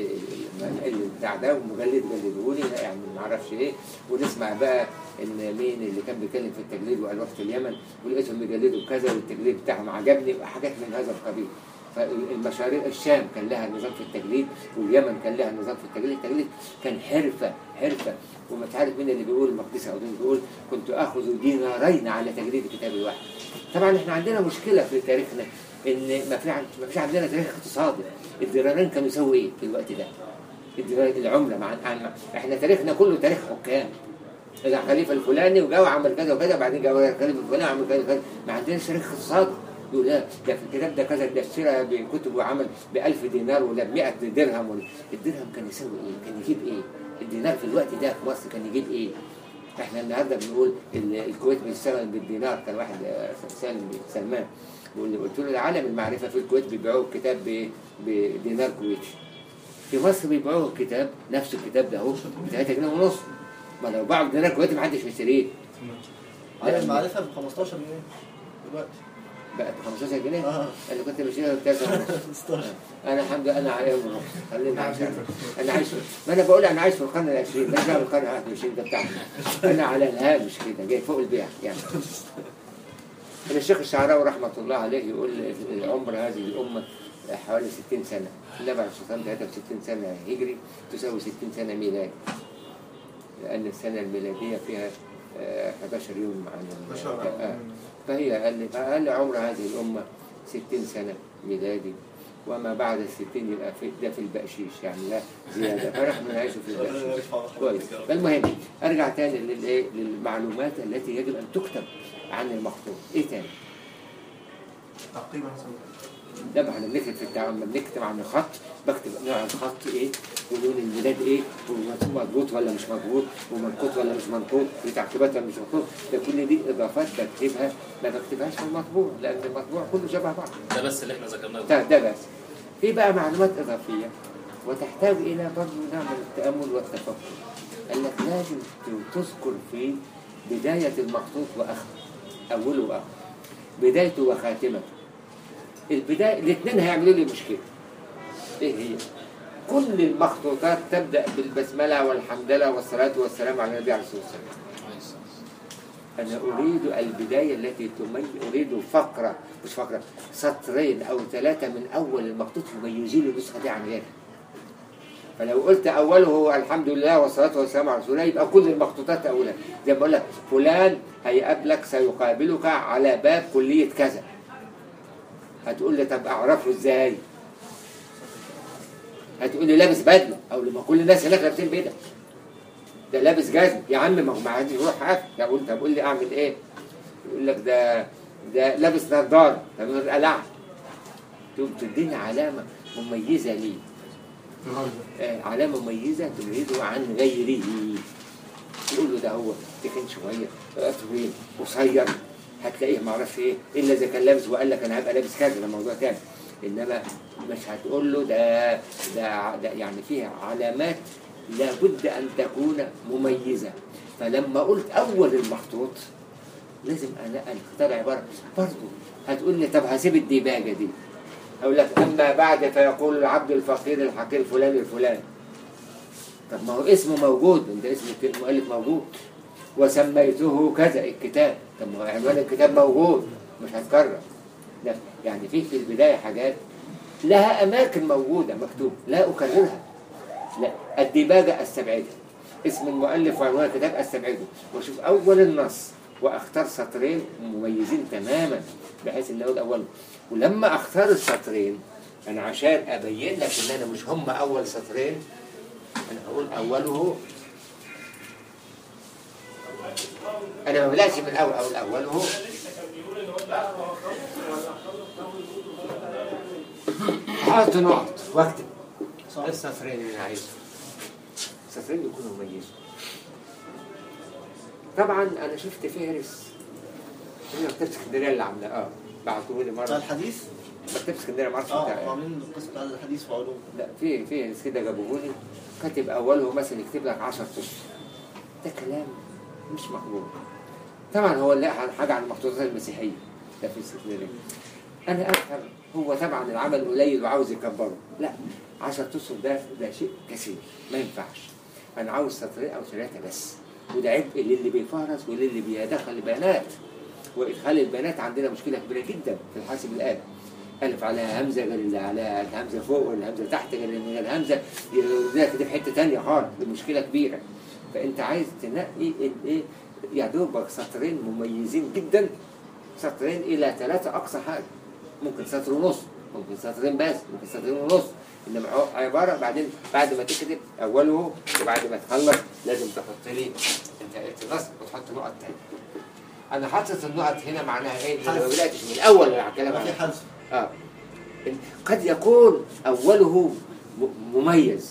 ال- ال- البتاع ده ومجلد جلده لي يعني ما اعرفش ايه ونسمع بقى ان مين اللي كان بيتكلم في التجليد وقال رحت اليمن ولقيتهم بيجلدوا كذا والتجليد بتاعهم عجبني حاجات من هذا القبيل فالمشاريع الشام كان لها نظام في التجليد واليمن كان لها نظام في التجليد التجليد كان حرفة حرفة ومش عارف مين اللي بيقول المقدسي أو مين بيقول كنت آخذ دينارين على تجليد الكتاب الواحد طبعا احنا عندنا مشكلة في تاريخنا ان ما في عن- ما فيش عندنا تاريخ اقتصادي الدينارين كانوا يسووا ايه في الوقت ده الدينار العملة مع عن- احنا تاريخنا كله تاريخ حكام الخليفه الفلاني وجا وعمل كذا وكذا بعدين جا الخليفه الفلاني وعمل كذا وكذا ما عندناش تاريخ اقتصادي يقول لا ده في الكتاب ده كذا ده اشترى بكتب وعمل ب 1000 دينار ولا ب 100 درهم ولا الدرهم كان يساوي ايه؟ كان يجيب ايه؟ الدينار في الوقت ده في مصر كان يجيب ايه؟ احنا النهارده بنقول ال- الكويت بيشتغل بالدينار كان واحد آه، سالم بن سلمان بيقول لي قلت له العالم المعرفه في الكويت بيبيعوا الكتاب ب- بدينار كويتي في مصر بيبيعوا الكتاب نفس الكتاب ده اهو ب 3 جنيه ونص ما لو باعوا بدينار كويتي محدش هيشتريه عارف المعرفة ب 15 جنيه دلوقتي بقت ب 15 جنيه اه انا كنت بشتريها ب 3 ونص 16 انا الحمد لله انا عايش خلينا عايش انا عايش ما انا بقول انا عايش في القرن العشرين ده في القرن الواحد والعشرين ده بتاعنا انا على الهامش كده جاي فوق البيع يعني أنا الشيخ الشعراوي رحمه الله عليه يقول عمر هذه الامه حوالي 60 سنه النبي عليه الصلاه والسلام 63 سنه هجري تساوي 60 سنه ميلادي لان السنه الميلاديه فيها آه، 11 يوم عن ما شاء الله. آه. فهي أقل أقل عمر هذه الأمة 60 سنة ميلادي وما بعد الستين يبقى في ده في البقشيش يعني لا زيادة فنحن نعيش في البقشيش كويس فالمهم أرجع تاني للإيه للمعلومات التي يجب أن تكتب عن المخطوط إيه تاني؟ تعقيبا مثلا ده ما احنا بنكتب في التعامل لما بنكتب عن الخط بكتب نوع الخط ايه ولون الميلاد ايه ومكتوب مضبوط ولا مش مضبوط ومنقوط ولا مش منقوط في تعقيبات ولا مش منقوط ده كل دي اضافات بكتبها ما بكتبهاش في المطبوع لان المطبوع كله شبه بعض ده بس اللي احنا ذكرناه ده, ده بس في بقى معلومات اضافيه وتحتاج الى برضه نعمل التامل والتفكر قال لك لازم تذكر في بدايه المخطوط واخره اوله واخره بدايته وخاتمته البدايه الاثنين هيعملوا لي مشكله ايه هي كل المخطوطات تبدا بالبسمله والحمدله والصلاه والسلام على النبي عليه الصلاه والسلام أنا أريد البداية التي تميز أريد فقرة مش فقرة سطرين أو ثلاثة من أول المخطوط يميزوا لي النسخة دي عن غيرها فلو قلت أوله هو الحمد لله والصلاة والسلام على رسول الله يبقى كل المخطوطات أولها زي ما بقول لك فلان هيقابلك سيقابلك على باب كلية كذا هتقول لي طب أعرفه إزاي؟ هتقول لي لابس بدلة أو لما كل الناس هناك لابسين بدل ده لابس جزم يا عم ما هو ما عادش يروح حاجه طب انت بقول لي اعمل ايه؟ يقول لك ده ده لابس نظاره طب من قلع تقوم تديني علامه مميزه ليه آه علامه مميزه تميزه عن غيره يقول له ده هو تخين شويه آه، طويل قصير هتلاقيه ما اعرفش ايه الا اذا كان لابس وقال لك انا هبقى لابس كذا ده موضوع تاني انما مش هتقول له ده ده, ده يعني فيها علامات لابد ان تكون مميزه فلما قلت اول المخطوط لازم انا اختار عباره برضه هتقول لي طب هسيب الديباجه دي اقول لك اما بعد فيقول العبد الفقير الحقير فلان الفلان طب ما هو اسمه موجود انت اسم المؤلف موجود وسميته كذا الكتاب طب ما هو عنوان الكتاب موجود مش هتكرر لا يعني في في البدايه حاجات لها اماكن موجوده مكتوب لا اكررها لا الديباجه استبعدها اسم المؤلف وعنوان الكتاب استبعده واشوف اول النص واختار سطرين مميزين تماما بحيث ان اقول اول ولما اختار السطرين انا عشان ابين لك ان انا مش هم اول سطرين انا هقول اوله انا ما بداتش من الاول اقول اوله حاط نقط واكتب صح السطرين اللي انا عايزهم السطرين يكونوا مميزين طبعا انا شفت فهرس هي مكتبه اسكندريه اللي عاملاه اه بعتوه لي بتاع مره الحديث مكتبه اسكندريه ما اعرفش اه بتاع إيه. عاملين القسم بتاع الحديث وعلوم لا في في ناس كده جابوه لي كاتب اوله مثلا يكتب لك 10 اشهر ده كلام مش مقبول طبعا هو اللي حاجه عن المخطوطات المسيحيه ده في اسكندريه انا افهم هو طبعا العمل قليل وعاوز يكبره لا 10 اشهر ده ده شيء كثير ما ينفعش انا عاوز سطرين او ثلاثه بس وده عبء للي بيفهرس وللي بيدخل البيانات وادخال البيانات عندنا مشكله كبيره جدا في الحاسب الالي ألف عليها همزة غير اللي عليها الهمزة فوق والهمزة تحت غير اللي من الهمزة يوديها كده في حتة تانية خالص دي مشكلة كبيرة فأنت عايز تنقي الإيه يا دوبك سطرين مميزين جدا سطرين إلى ثلاثة أقصى حاجة ممكن سطر ونص ممكن سطرين بس ممكن سطرين ونص إنما هو عبارة بعدين بعد ما تكتب أوله وبعد ما تخلص لازم تحط لي أنت النص وتحط نقط تانية أنا حاطط النقط هنا معناها إيه؟ إن أنا ما بدأتش من الأول على الكلام ما في على حذف آه. قد يكون أوله م- مميز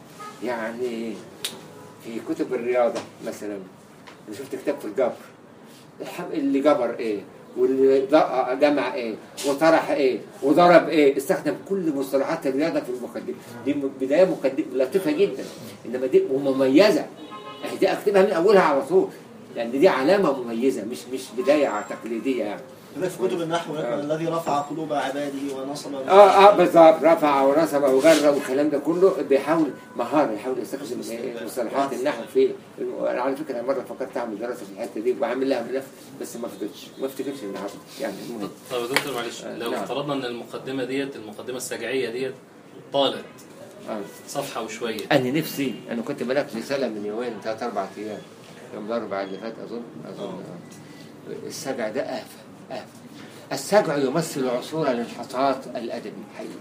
يعني في كتب الرياضة مثلا أنا شفت كتاب في الجبر الحم- اللي جبر إيه واللي ض- جمع إيه وطرح إيه وضرب إيه استخدم كل مصطلحات الرياضة في المقدمة دي م- بداية مقدمة لطيفة جدا إنما دي ومميزة أهي دي أكتبها من أولها على طول لأن دي علامة مميزة مش مش بداية تقليدية يعني كده في كتب النحو آه. الذي رفع قلوب عباده ونصب اه اه بالظبط رفع ونصب وجر والكلام ده كله بيحاول مهاره يحاول يستخدم إيه مصطلحات النحو في الم- انا على فكره مره فكرت اعمل دراسه في الحته دي واعمل لها ملف بس ما فضلتش ما افتكرش اني عملت يعني المهم طب يا دكتور معلش آه، لو نعم. افترضنا ان المقدمه ديت المقدمه السجعيه ديت طالت آه. صفحه وشويه انا نفسي انا كنت بناقش رساله من يومين ثلاث اربع ايام يوم الاربعاء اللي فات اظن اظن آه. السجع ده آفة آفة السجع يمثل عصور الانحطاط الادبي حقيقة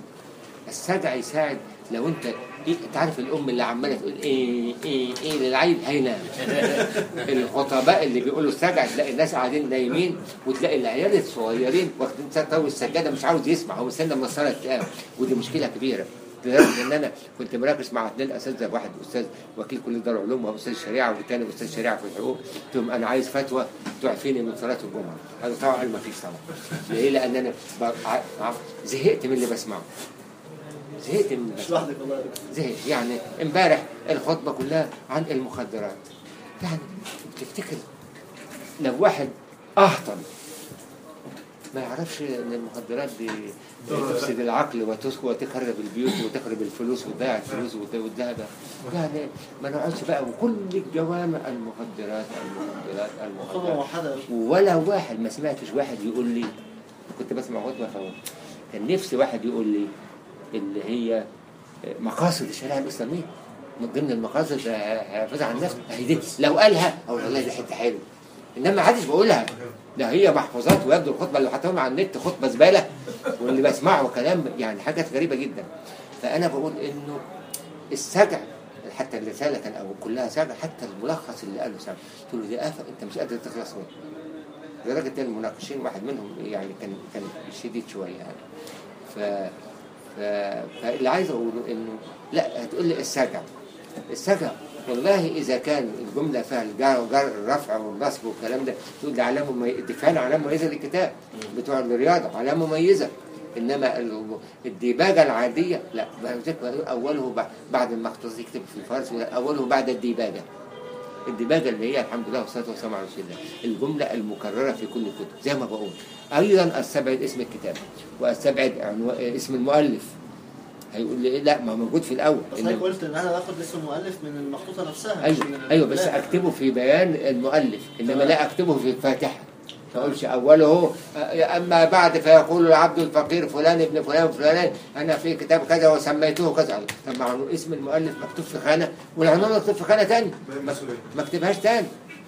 السجع يساعد لو انت إيه تعرف الام اللي عماله تقول ايه ايه ايه للعيل هينام الخطباء اللي بيقولوا السجع تلاقي الناس قاعدين نايمين وتلاقي العيال الصغيرين واخدين سطو السجاده مش عاوز يسمع هو مستنى لما الصلاه تقام ودي مشكله كبيره لدرجه ان انا كنت مناقش مع اثنين اساتذه واحد استاذ وكيل كليه دار العلوم واستاذ شريعه والثاني استاذ شريعه في الحقوق قلت لهم انا عايز فتوى تعفيني من صلاه الجمعه هذا طبعا ما فيش طبعا ليه لان انا ب- ع- زهقت من اللي بسمعه زهقت من اللي مش بسمعه لوحدك والله يا دكتور. زهق يعني امبارح الخطبة كلها عن المخدرات يعني تفتكر لو واحد أهطل ما يعرفش ان المخدرات دي تفسد العقل وتس- وتخرب البيوت وتخرب الفلوس وتضيع الفلوس وت- والذهب يعني ما نقعدش بقى وكل الجوامع المخدرات المخدرات خطوة المخدرات موحدة ولا واحد ما سمعتش واحد يقول لي كنت بسمع خطبه فهو كان نفسي واحد يقول لي اللي هي مقاصد الشريعه الاسلاميه من ضمن المقاصد حفاظ عن النفس اهي دي لو قالها اقول والله دي حته حلوه انما ما حدش بيقولها ده هي محفوظات ويبدو الخطبه اللي حطوها على النت خطبه زباله واللي بسمعه كلام يعني حاجات غريبه جدا فانا بقول انه السجع حتى الرساله كان او كلها سجع حتى الملخص اللي قاله سجع قلت له دي آفة انت مش قادر تخلص منها لدرجه ان المناقشين واحد منهم يعني كان كان شديد شويه يعني ف ف فاللي عايز اقوله انه لا هتقول لي السجع السجع والله إذا كان الجملة فيها الجر جر الرفع والنصب والكلام ده تقول ده علامة مميزة دي فعلا علامة مميزة للكتاب بتوع الرياضة علامة مميزة إنما ال- الديباجة العادية لا بقول أوله بعد- بعد المختص يكتب في الفارس أوله بعد الديباجة الديباجة اللي هي الحمد لله والصلاة والسلام على رسول الله الجملة المكررة في كل الكتب زي ما بقول أيضا استبعد اسم الكتاب واستبعد عنو... اسم المؤلف هيقول لي إيه؟ لا ما هو موجود في الأول بس إنما- حضرتك قلت ان انا باخد اسم المؤلف من المخطوطه نفسها مش ايوه من ايوه بس البداية. اكتبه في بيان المؤلف انما تمام. لا اكتبه في الفاتحه ما اقولش اوله آه، اما بعد فيقول العبد الفقير فلان ابن فلان وفلان انا في كتاب كذا وسميته كذا طب ما هو اسم المؤلف مكتوب في خانه والعنوان مكتوب في خانه ثانيه ما ما اكتبهاش ثاني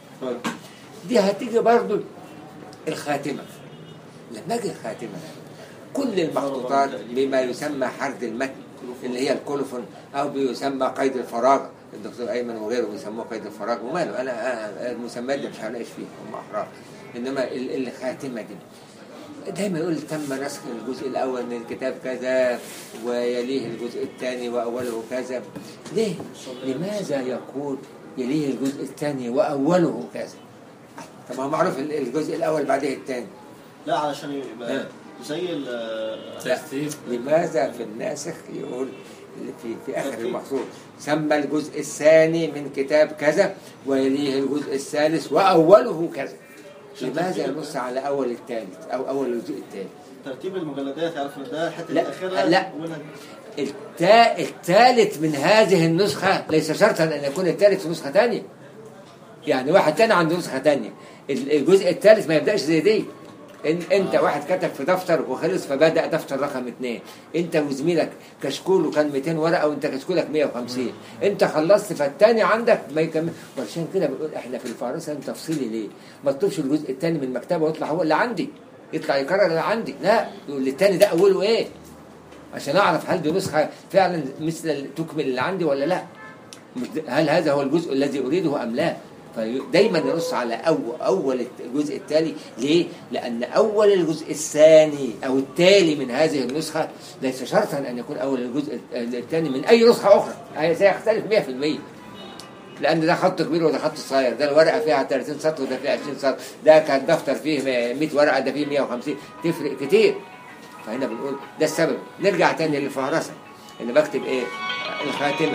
دي هتيجي برضو الخاتمه لما اجي الخاتمه كل المخطوطات بما يسمى حرد المتن اللي هي الكولوفون او بيسمى قيد الفراغ الدكتور ايمن وغيره بيسموه قيد الفراغ وماله انا آه، المسميات دي مش هناقش فيها هم احرار انما ال- الخاتمه دي دايما يقول تم نسخ الجزء الاول من الكتاب كذا ويليه الجزء الثاني واوله كذا ليه؟ لماذا يقول يليه الجزء الثاني واوله كذا؟ طب ما هو معروف ال- الجزء الاول بعديه الثاني لا علشان يبقى ها. زي ال ترتيب لماذا في الناسخ يقول في في اخر المخطوط سمى الجزء الثاني من كتاب كذا ويليه الجزء الثالث واوله كذا لماذا ينص على اول الثالث او اول الجزء الثالث ترتيب المجلدات عارف ان ده الحته لا، الاخيره لا. ومنها- التا... الثالث من هذه النسخة ليس شرطا أن يكون الثالث في نسخة ثانية يعني واحد تاني عنده نسخة تانية ال- الجزء الثالث ما يبدأش زي دي إن انت واحد كتب في دفتر وخلص فبدأ دفتر رقم اثنين انت وزميلك كشكوله كان 200 ورقة وانت كشكولك 150 انت خلصت فالتاني عندك ما يكمل وعشان كده بنقول احنا في الفهرسة تفصيلي ليه ما تطلبش الجزء الثاني من المكتبة ويطلع هو اللي عندي يطلع يكرر اللي عندي لا يقول الثاني ده اوله ايه عشان اعرف هل دي نسخه فعلا مثل تكمل اللي عندي ولا لا مش د- هل هذا هو الجزء الذي اريده ام لا فدايما ينص على أول, اول الجزء التالي ليه لان اول الجزء الثاني او التالي من هذه النسخه ليس شرطا ان يكون اول الجزء الثاني من اي نسخه اخرى هي سيختلف 100% لان ده خط كبير وده خط صغير ده الورقه فيها 30 سطر وده فيها 20 سطر ده كان دفتر فيه 100 ورقه ده فيه 150 تفرق كتير فهنا بنقول ده السبب نرجع تاني للفهرسة اللي بكتب ايه الخاتمة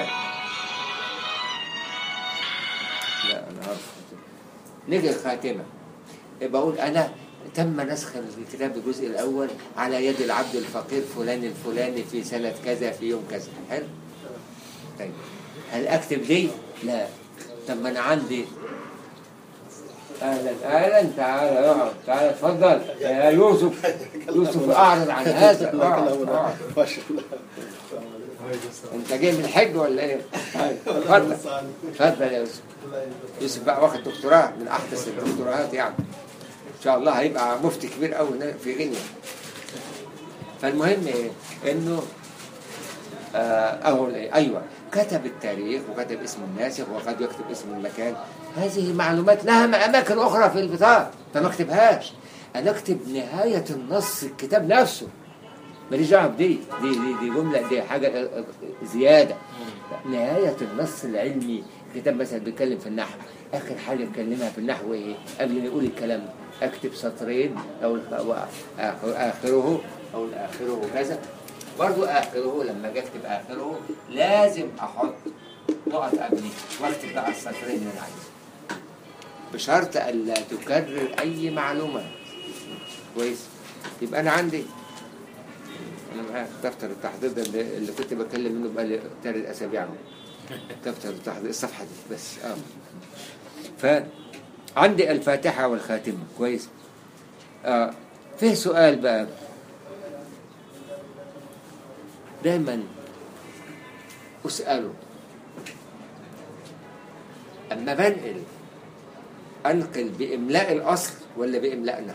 لا انا عارف نيجي الخاتمة بقول انا تم نسخ الكتاب الجزء الاول على يد العبد الفقير فلان الفلاني في سنة كذا في يوم كذا حلو طيب هل اكتب دي لا طب ما انا عندي اهلا اهلا تعال اقعد تعال اتفضل يا يوسف يوسف اعرض عن هذا اقعد اقعد ما شاء الله انت جاي من الحج ولا ايه؟ طيب، اتفضل اتفضل يا يوسف يوسف بقى واخد دكتوراه من احدث الدكتوراهات يعني ان شاء الله هيبقى مفتي كبير قوي هناك في غينيا فالمهم ايه؟ انه آه أو ايوه كتب التاريخ وكتب اسم الناسخ وقد يكتب اسم المكان هذه معلومات لها اماكن اخرى في البطاقه فما اكتبهاش انا اكتب نهايه النص الكتاب نفسه ماليش دعوه بدي دي دي دي جمله دي حاجه زياده نهايه النص العلمي الكتاب مثلا بيتكلم في النحو اخر حاجه اتكلمها في النحو ايه قبل ما يقول الكلام ده اكتب سطرين او الخ- أو آخر- اخره او اخره كذا برضو اخره لما اجي اكتب اخره لازم احط نقط قبليه واكتب بقى السطرين اللي انا عايزه بشرط الا تكرر اي معلومه كويس يبقى انا عندي انا معايا دفتر التحضير ده اللي اللي كنت بتكلم منه بقالي ثلاث اسابيع اهو. دفتر التحضير الصفحه دي بس اه فعندي الفاتحه والخاتمه كويس اه فيه سؤال بقى دايما اساله اما بنقل انقل باملاء الاصل ولا باملائنا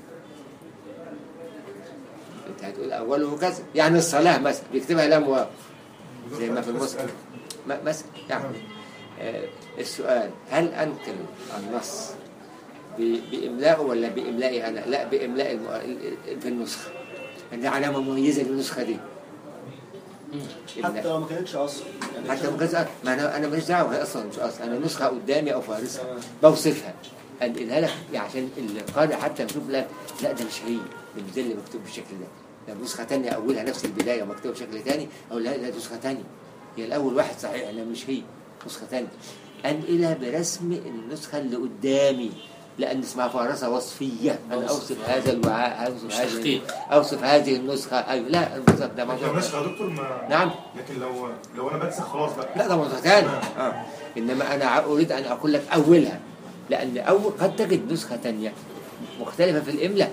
انت هتقول اوله كذا يعني الصلاه مثلا بيكتبها لام واو زي ما في المصحف م- مثلا يعني آه السؤال هل انقل النص ب- باملائه ولا باملائي انا لا باملاء الم- ال- ال- في النسخه دي علامه مميزه للنسخه دي إن- حتى لو ما كانتش اصل يعني حتى ما كانش ما انا انا ماليش دعوه هي اصلا مش اصلا انا نسخه قدامي او فارسها تمام. بوصفها انقلها لك يعني عشان القارئ حتى يشوف لا لا ده مش هي ده مش ده اللي مكتوب بالشكل ده ده نسخه ثانيه اولها نفس البدايه ومكتوبه بشكل ثاني او لا لا نسخه ثانيه هي الاول واحد صحيح لا مش هي نسخه ثانيه انقلها برسم النسخه اللي قدامي لان اسمها فارسه وصفيه انا وصف. اوصف هذا الوعاء مش اوصف هذه تحقيق. اوصف هذه النسخه ايوه لا النسخه ده لو موضوع نسخ يا دكتور ما نعم لكن لو لو انا بنسخ خلاص بقى لا ده موضوع ثاني آه. انما انا اريد ان اقول لك اولها لان اول قد تجد نسخه ثانيه مختلفه في الاملاء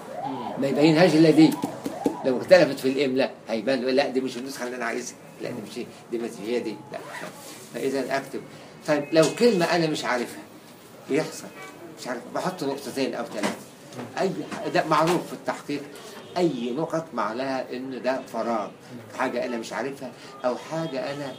ما يبينهاش الا دي لو اختلفت في الاملاء هيبان لا دي مش النسخه اللي انا عايزها لا دي مش هي دي مش هي دي لا فاذا اكتب طيب لو كلمه انا مش عارفها بيحصل مش عارف بحط نقطتين او ثلاثه اي ده معروف في التحقيق اي نقط معناها ان ده فراغ حاجه انا مش عارفها او حاجه انا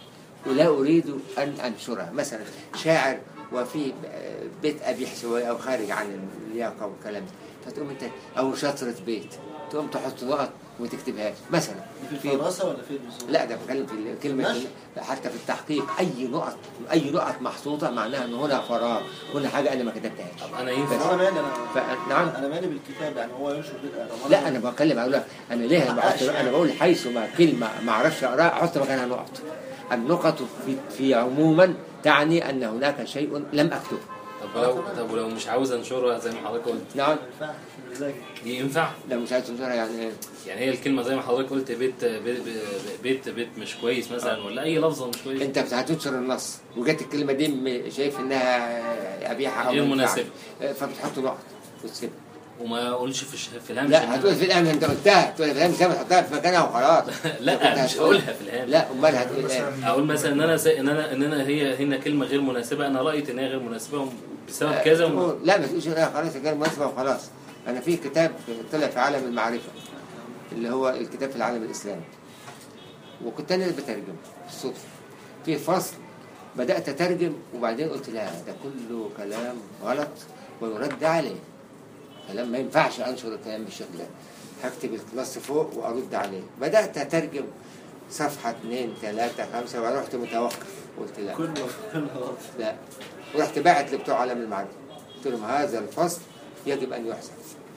ولا أريد أن أنشرها مثلا شاعر وفي بيت أبيح شوية أو خارج عن اللياقة والكلام ده فتقوم أنت أو شطرة بيت تقوم تحط نقط وتكتبهاش مثلا في في الفراسه ولا في بالظبط؟ لا ده بتكلم في الكلمة ماشي. حتى في التحقيق أي نقط أي نقط محطوطة معناها أن هنا فراغ هنا حاجة أنا ما كتبتهاش طب انا بس ينفع انا مالي انا ف- نعم انا مالي بالكتاب يعني هو ينشر بيت طب لا انا بتكلم اقول لك انا ليه أنا بحط انا بقول حيث ما كلمه ما اعرفش اقراها احط مكانها نقط النقط في, في عموما تعني ان هناك شيء لم اكتبه طب ولو طب ولو مش عاوز انشرها زي ما حضرتك قلت نعم ما ينفعش مزاجي دي ينفع لو مش عايز تنشرها يعني ايه يعني هي الكلمه زي ما حضرتك قلت بيت بيت بيت, بيت مش كويس مثلا ولا اي لفظه مش كويس انت هتنشر النص وجت الكلمه دي م- شايف انها قبيحه او غير ما ينفعش. مناسبة. فبتحط نقط وتسيبها وما اقولش في الش- في الهامش لا هتقول في الامن انت قلتها تقول في الامن كده تحطها في مكانها وخلاص لا مش هقولها في الهامش لا امال هتقول ايه اقول مثلا ان انا سي... ان انا ان انا هي هنا كلمه غير مناسبه انا رايت ان هي غير مناسبه بسبب كذا وم... تقول- لا ما تقولش لا خلاص غير مناسبه وخلاص انا في كتاب طلع في عالم المعرفه اللي هو الكتاب في العالم الاسلامي وكنت انا اللي بترجمه بالصدفه في فصل بدات اترجم وبعدين قلت لا ده كله كلام غلط ويرد عليه كلام ما ينفعش انشر الكلام بالشكل ده هكتب النص فوق وارد عليه بدات اترجم صفحه اثنين ثلاثه خمسه وبعدين رحت متوقف قلت لا كله كله غلط لا ورحت باعت لبتوع عالم المعرفة قلت لهم هذا الفصل يجب أن يحذف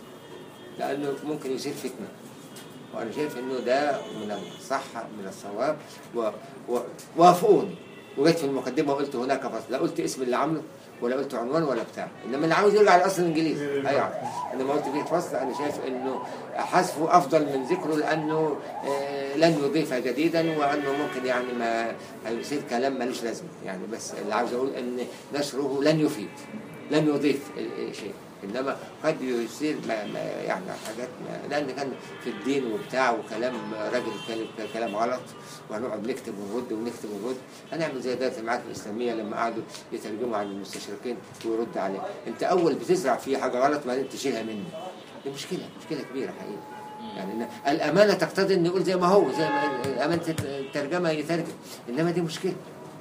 لأنه ممكن يصير فتنة وأنا شايف إنه ده من الصح من الصواب و... و... وافقوني وجيت في المقدمة وقلت هناك فصل لا قلت اسم اللي عامله ولا قلت عنوان ولا بتاع إنما اللي عاوز يرجع للأصل الإنجليزي هيعرف إنما قلت فيه فصل أنا شايف إنه حذفه أفضل من ذكره لأنه آه، لن يضيف جديدا وأنه ممكن يعني ما هيصير كلام ملوش لازمة يعني بس اللي عاوز أقول إن نشره لن يفيد لن يضيف ال- شيء انما قد يصير ما ما يعني حاجات ما لان كان في الدين وبتاع وكلام راجل كلام كلام غلط وهنقعد نكتب ونرد ونكتب ونرد هنعمل زي دائره المعارف الاسلاميه لما قعدوا يترجموا عن المستشرقين ويرد عليه انت اول بتزرع فيه حاجه غلط بعدين تشيلها منه دي مشكله مشكله كبيره حقيقه يعني إن الامانه تقتضي ان نقول زي ما هو زي ما امانه الترجمه يترجم انما دي مشكله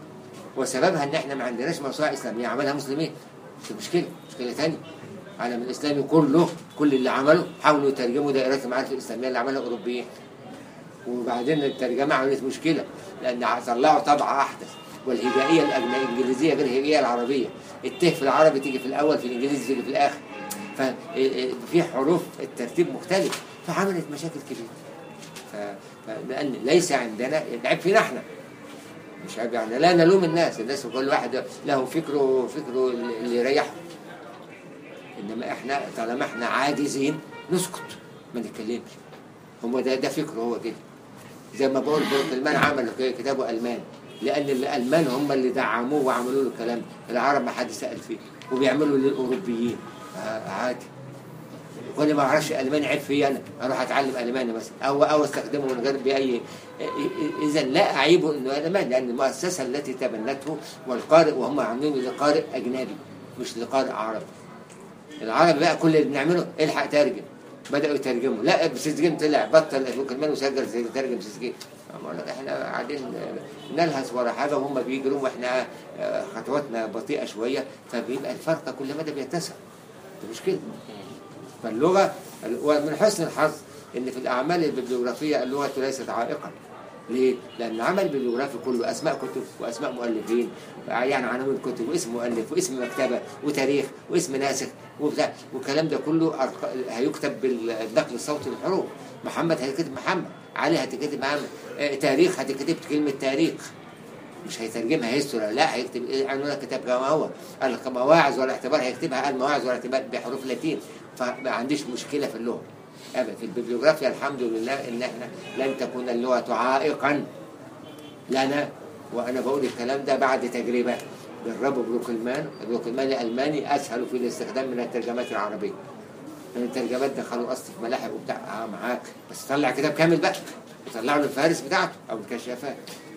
وسببها ان احنا ما عندناش موسوعه اسلاميه عملها مسلمين دي مشكله مشكله ثانيه العالم الاسلامي كله كل اللي عمله حاولوا يترجموا دائرات المعارف الاسلاميه اللي عملها الاوروبيين وبعدين الترجمه عملت مشكله لان طلعوا طبعه احدث والهجائيه الأجن- الانجليزيه غير الهجائيه العربيه الته في العربي تيجي في الاول في الانجليزي تيجي في الاخر ففي حروف الترتيب مختلف فعملت مشاكل كبيره ف- فلان ليس عندنا العيب فينا احنا مش عيب يعني لا نلوم الناس الناس كل واحد له فكره فكره اللي يريحه انما احنا طالما احنا عاجزين نسكت ما نتكلمش هو ده ده فكره هو كده زي ما بقول الالمان عملوا كده كتابه المان لان الالمان هم اللي دعموه وعملوا له الكلام العرب ما حد سال فيه وبيعملوا للاوروبيين آه عادي وانا ما اعرفش الماني عيب فيا انا اروح اتعلم الماني مثلا او او استخدمه من غير باي اذا لا اعيب انه الماني لان المؤسسه التي تبنته والقارئ وهم عاملينه لقارئ اجنبي مش لقارئ عربي العربي بقى كل اللي بنعمله الحق ترجم بداوا يترجموا لا بسجين طلع بطل كمان وسجل زي ترجم سجين أقول لك احنا قاعدين نلهث ورا حاجه وهم بيجروا واحنا آه، خطواتنا بطيئه شويه فبيبقى الفرق كل مدى بيتسع دي مشكله فاللغه ومن حسن الحظ ان في الاعمال الببليوغرافيه اللغه ليست عائقا ليه؟ لأن العمل البيبليوغرافي كله أسماء كتب وأسماء مؤلفين يعني عناوين كتب واسم مؤلف واسم مكتبة وتاريخ واسم ناسخ وبتاع والكلام ده كله أرق- هيكتب بالنقل الصوتي للحروف محمد هيتكتب محمد علي هتكتب محمد آه، تاريخ هتكتب كلمة تاريخ مش هيترجمها هيستوري لا هيكتب ايه عنوان الكتاب كما هو قال كمواعظ ولا اعتبار هيكتبها قال مواعظ ولا اعتبار بحروف لاتين فما عنديش مشكله في اللغه ابدا في البيبليوغرافيا الحمد لله ان احنا لن تكون اللغه عائقا لنا وانا بقول الكلام ده بعد تجربه جربوا بروكلمان بروكلمان الالماني اسهل في الاستخدام من الترجمات العربيه لان الترجمات دخلوا اصل في ملاحق وبتاع اه معاك بس طلع كتاب كامل بقى وطلعوا له الفهارس بتاعته او الكشافات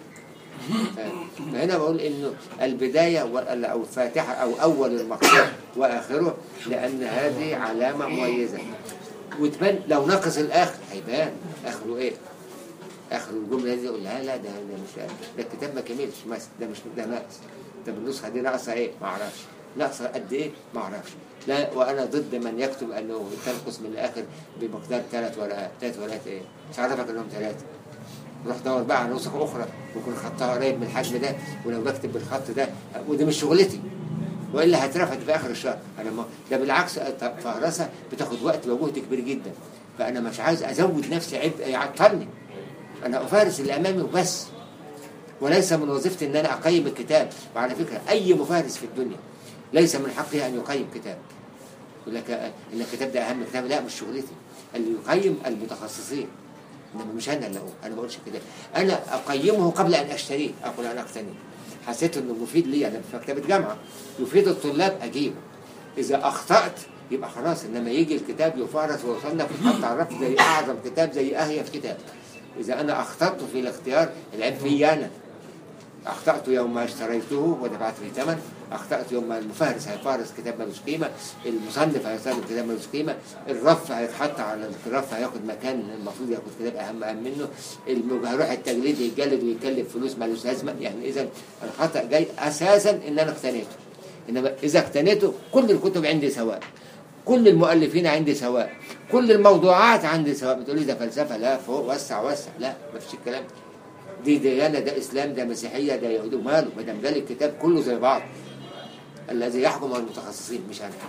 ف- فهنا بقول انه البدايه وال- او الفاتحه او اول المقصود واخره لان هذه علامه مميزه وتبان لو نقص الاخر هيبان اخره ايه؟ اخر الجمله دي يقول لا لا ده ده مش ده الكتاب ما كملش مثلا ده مش ده ناقص طب النسخه دي ناقصه ايه؟ ما اعرفش ناقصه قد ايه؟ ما اعرفش لا وانا ضد من يكتب انه تنقص من الاخر بمقدار ثلاث ورقات ثلاث ورقات ايه؟ مش عارفك انهم ثلاثه روح دور بقى على نسخ اخرى ويكون خطها قريب من الحجم ده ولو بكتب بالخط ده ودي مش شغلتي والا هترفد في اخر الشهر انا ما ده بالعكس فهرسه بتاخد وقت وجهد كبير جدا فانا مش عايز ازود نفسي عبء يعطلني انا افارس اللي امامي وبس وليس من وظيفتي ان انا اقيم الكتاب وعلى فكره اي مفارس في الدنيا ليس من حقه ان يقيم كتاب يقول لك آه، ان الكتاب ده اهم كتاب لا مش شغلتي اللي يقيم المتخصصين انما مش انا اللي اقول انا ما بقولش كده انا اقيمه قبل ان اشتريه اقول انا اقتنيه حسيت انه مفيد لي انا في مكتبه جامعه يفيد الطلاب اجيبه اذا اخطات يبقى خلاص انما يجي الكتاب يفارس ويصنف ويتحط على الرف زي اعظم كتاب زي اهيف كتاب اذا انا اخطات في الاختيار العيب فيا انا أخطأت يوم ما اشتريته ودفعت فيه ثمن أخطأت يوم ما المفهرس هيفهرس كتاب ملوش قيمة المصنف هيصنف كتاب ملوش قيمة الرف هيتحط على الرف هياخد مكان المفروض ياخد كتاب أهم أهم منه الم- هيروح التجليد يتجلد ويكلف فلوس ملوش لازمة يعني إذا الخطأ جاي أساسا إن أنا اقتنيته إنما إذا اقتنيته كل الكتب عندي سواء كل المؤلفين عندي سواء كل الموضوعات عندي سواء بتقولي ده فلسفة لا فوق وسع وسع لا ما فيش الكلام ده. دي ديانة ده إسلام ده مسيحية ده يهود وماله ما دام ده الكتاب كله زي بعض الذي يحكم هو المتخصصين مش أنا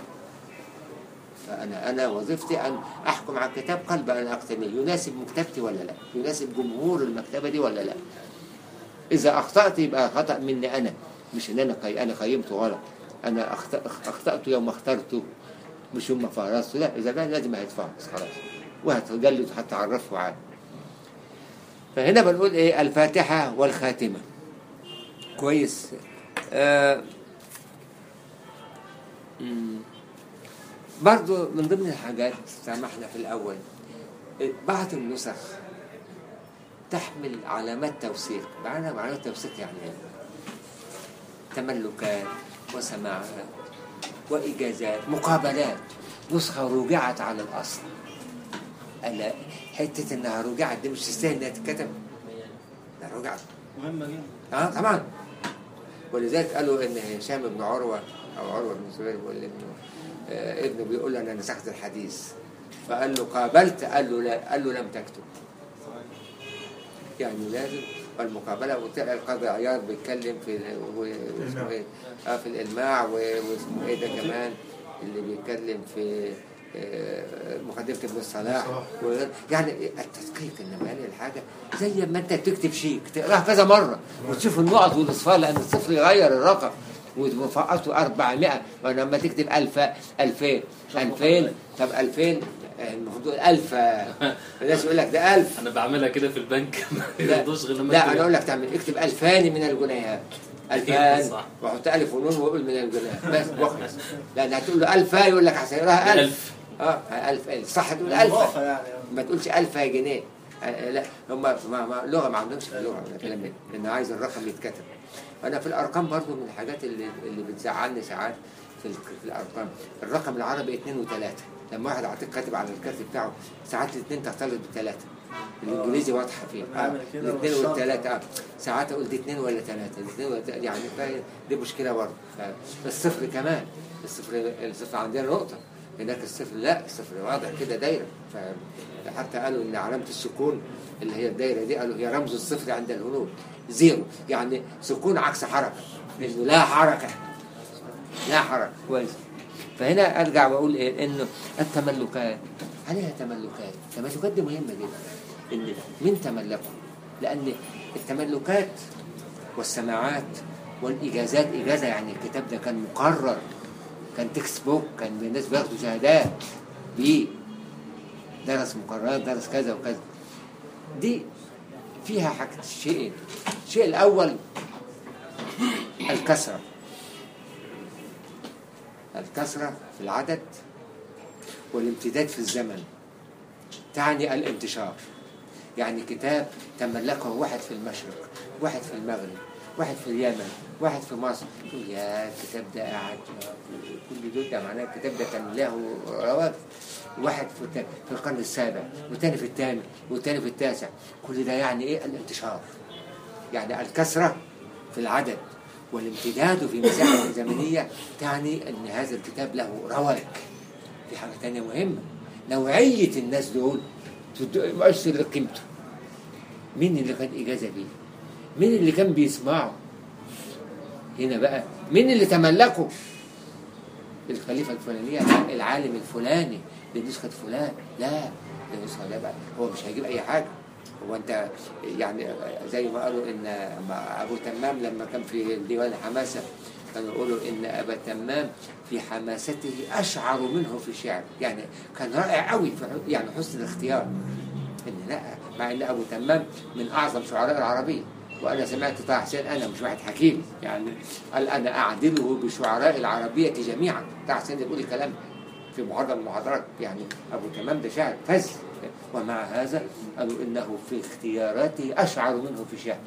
فأنا أنا وظيفتي أن أحكم على الكتاب قلب أن أقتنيه يناسب مكتبتي ولا لا يناسب جمهور المكتبة دي ولا لا إذا أخطأت يبقى خطأ مني أنا مش إن أنا قي... أنا قيمته غلط أنا أخطأ... أخطأت يوم اخترته مش يوم ما فهرسته لا إذا كان لازم هيتفهرس خلاص وهتجلد حتى عرفه عادي فهنا بنقول ايه الفاتحة والخاتمة كويس آه مم. برضو من ضمن الحاجات سامحنا في الأول إيه، بعض النسخ تحمل علامات توثيق معنى علامات توثيق يعني ايه تملكات وسماعات وإجازات مقابلات نسخة رجعت على الأصل ألا حتة إنها رجعت دي مش تستاهل إنها تتكتب ده رجعت مهمة جدا اه طبعا ولذلك قالوا ان هشام بن عروه او عروه بن الزبير بيقول ابنه آه ابنه بيقول له انا نسخت الحديث فقال له قابلت قال له لا قال له لم تكتب يعني لازم والمقابله وطلع القاضي عياض بيتكلم في ال- و- واسمه ايه اه في الالماع و- واسمه ايه ده كمان اللي بيتكلم في آه، مقدمة ابن الصلاح و- يعني التدقيق انما يعني الحاجة زي ما انت بتكتب شيك تقراها كذا مرة وتشوف النقط والاصفار لان الصفر يغير الرقم وفقطه 400 ولما تكتب 1000 2000 2000 طب 2000 المفروض 1000 الناس يقول لك ده 1000 انا بعملها كده في البنك ما لا يرضوش غير لما لا أكتب. انا اقول لك تعمل اكتب الفان من الجنيهات الفان صح. وحط الف ونون وقول من الجنيهات بس واخلص لان هتقول له الفا يقول لك هسيرها 1000 ألف. اه 1000 ألف. صح تقول الإضافة 1000 يعني ما تقولش 1000 يا جنيه آه، لا هم ما ما لغه ما عندهمش في اللغه ولا كلام من لان عايز الرقم يتكتب انا في الارقام برضو من الحاجات اللي اللي بتزعلني ساعات في, ال- في الارقام الرقم العربي 2 و3 لما واحد اعطيك كاتب على الكارت بتاعه ساعات الاثنين تختلط بثلاثه الانجليزي واضحه فيه آه. بعمل كده الاثنين والشرط. والثلاثه آه. ساعات اقول دي اثنين ولا ثلاثه الاثنين ولا تلاتة. يعني فاهم؟ دي مشكله برضه ف- الصفر كمان الصفر الصفر عندنا نقطه هناك الصفر لا الصفر واضح كده دايره فحتى قالوا ان علامه السكون اللي هي الدايره دي قالوا هي رمز الصفر عند الهنود زيرو يعني سكون عكس حركه لانه لا حركه لا حركه كويس فهنا ارجع واقول ايه انه التملكات عليها تملكات التملكات دي مهمه جدا ان مين تملكه لان التملكات والسماعات والاجازات اجازه يعني الكتاب ده كان مقرر كان تكست بوك كان الناس بياخدوا شهادات بيه درس مقررات درس كذا وكذا دي فيها حاجة شيئين الشيء الأول الكسرة الكسرة في العدد والامتداد في الزمن تعني الانتشار يعني كتاب تملكه واحد في المشرق واحد في المغرب واحد في اليمن واحد في مصر تقول يا الكتاب ده قاعد كل دول ده معناه الكتاب ده كان له رواج واحد في الت- في القرن السابع والتاني في الثامن والتاني في التاسع كل ده يعني ايه الانتشار يعني الكسرة في العدد والامتداد في مساحة زمنية تعني ان هذا الكتاب له رواج دي حاجة تانية مهمة نوعية الناس دول تد- مؤثر لقيمته مين اللي كان إجازة بيه مين اللي كان بيسمعه هنا بقى مين اللي تملكه الخليفة الفلانية لا، العالم الفلاني بنسخة فلان لا النسخة ده بقى هو مش هيجيب أي حاجة هو أنت يعني زي ما قالوا إن أبو تمام لما كان في ديوان الحماسة كانوا يقولوا إن أبا تمام في حماسته أشعر منه في شعر يعني كان رائع قوي في ح- يعني حسن الاختيار إن لا مع إن أبو تمام من أعظم شعراء العربية وأنا سمعت طه حسين أنا مش واحد حكيم يعني قال أنا أعدله بشعراء العربية جميعا طه حسين بيقول الكلام في محاضرة من المحاضرات يعني أبو تمام ده شاعر فز ومع هذا قالوا إنه في اختياراته أشعر منه في شعر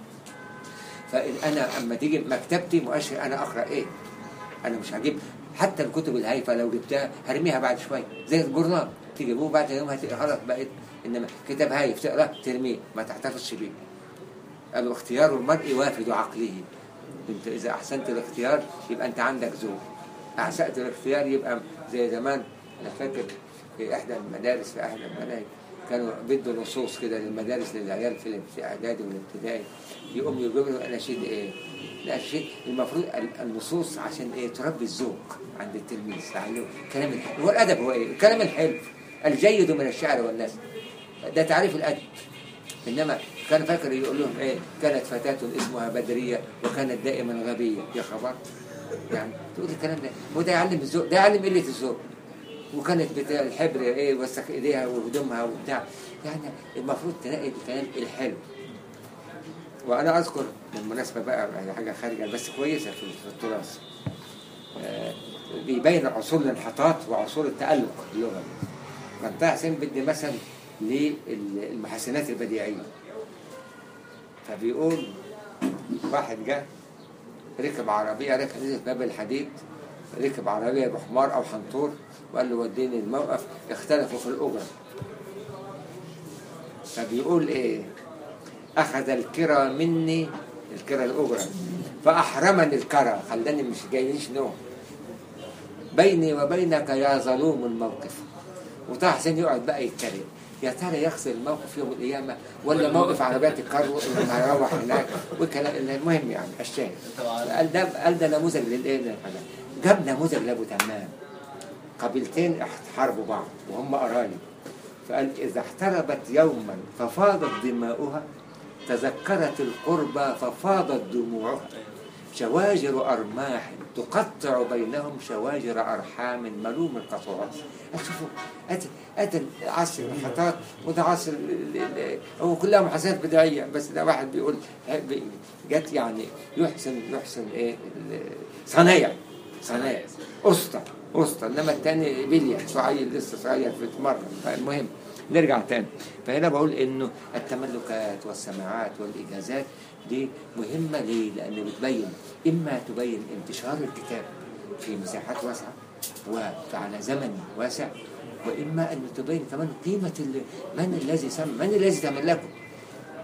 فأنا أما تيجي مكتبتي مؤشر أنا أقرأ إيه أنا مش هجيب حتى الكتب الهايفة لو جبتها هرميها بعد شوية زي الجورنال تجيبوه بعد يوم هتقرا خلاص بقت إنما كتاب هايف تقرأ ترميه ما تحتفظش بيه قالوا اختيار المرء وافد عقله انت اذا احسنت الاختيار يبقى انت عندك ذوق احسنت الاختيار يبقى زي زمان انا فاكر في احدى المدارس في احدى المناهج كانوا بدوا نصوص كده للمدارس للعيال في في الاعدادي والابتدائي يقوم يجيبوا لهم اناشيد ايه؟ الاناشيد المفروض ال- النصوص عشان ايه؟ تربي الذوق عند التلميذ تعلمه الكلام الحلو هو الادب هو ايه؟ الكلام الحلو الجيد من الشعر والنثر ده تعريف الادب انما كان فاكر يقول لهم ايه كانت فتاة اسمها بدرية وكانت دائما غبية يا خبر يعني تقول الكلام ده هو ده يعلم الذوق ده يعلم قلة الذوق وكانت بتاع الحبر ايه وسخ ايديها وهدومها وبتاع يعني المفروض تلاقي الكلام الحلو وانا اذكر بالمناسبه بقى يعني حاجه خارجه بس كويسه في في التراث آه، بيبين عصور الانحطاط وعصور التألق اللغوي كان طه حسين بدي مثل للمحسنات البديعيه فبيقول واحد جه ركب عربيه ركب نزل في باب الحديد ركب عربيه بحمار او حنطور وقال له وديني الموقف اختلفوا في الاجره فبيقول ايه اخذ الكرى مني الكرى الاجره فاحرمني الكرى خلاني مش جايينش نوم بيني وبينك يا ظلوم الموقف وطه حسين يقعد بقى يتكلم يا ترى يغسل الموقف يوم القيامه ولا موقف عربيات الكرو لما هيروح هناك والكلام المهم يعني الشاهد قال ده قال ده نموذج للايه ده جاب نموذج لابو تمام قبيلتين حاربوا بعض وهم قرايب فقال إذا احتربت يوما ففاضت دماؤها تذكرت القربى ففاضت دموعها شواجر أرماح تقطع بينهم شواجر أرحام ملوم القطوعات شوفوا أتى أتى عصر الخطاط وده عصر ال- ال- ال- هو كلها محاسنات بدائية بس ده واحد بيقول بي- جت يعني يحسن يحسن إيه ال- صنايع صنايع أسطى أسطى إنما التاني بلية صعيد لسه صغير في مرة فالمهم نرجع تاني فهنا بقول إنه التملكات والسماعات والإجازات دي مهمة ليه؟ لأن بتبين إما تبين انتشار الكتاب في مساحات واسعة وعلى زمن واسع وإما أن تبين كمان قيمة ال- من الذي سمى من الذي تملكه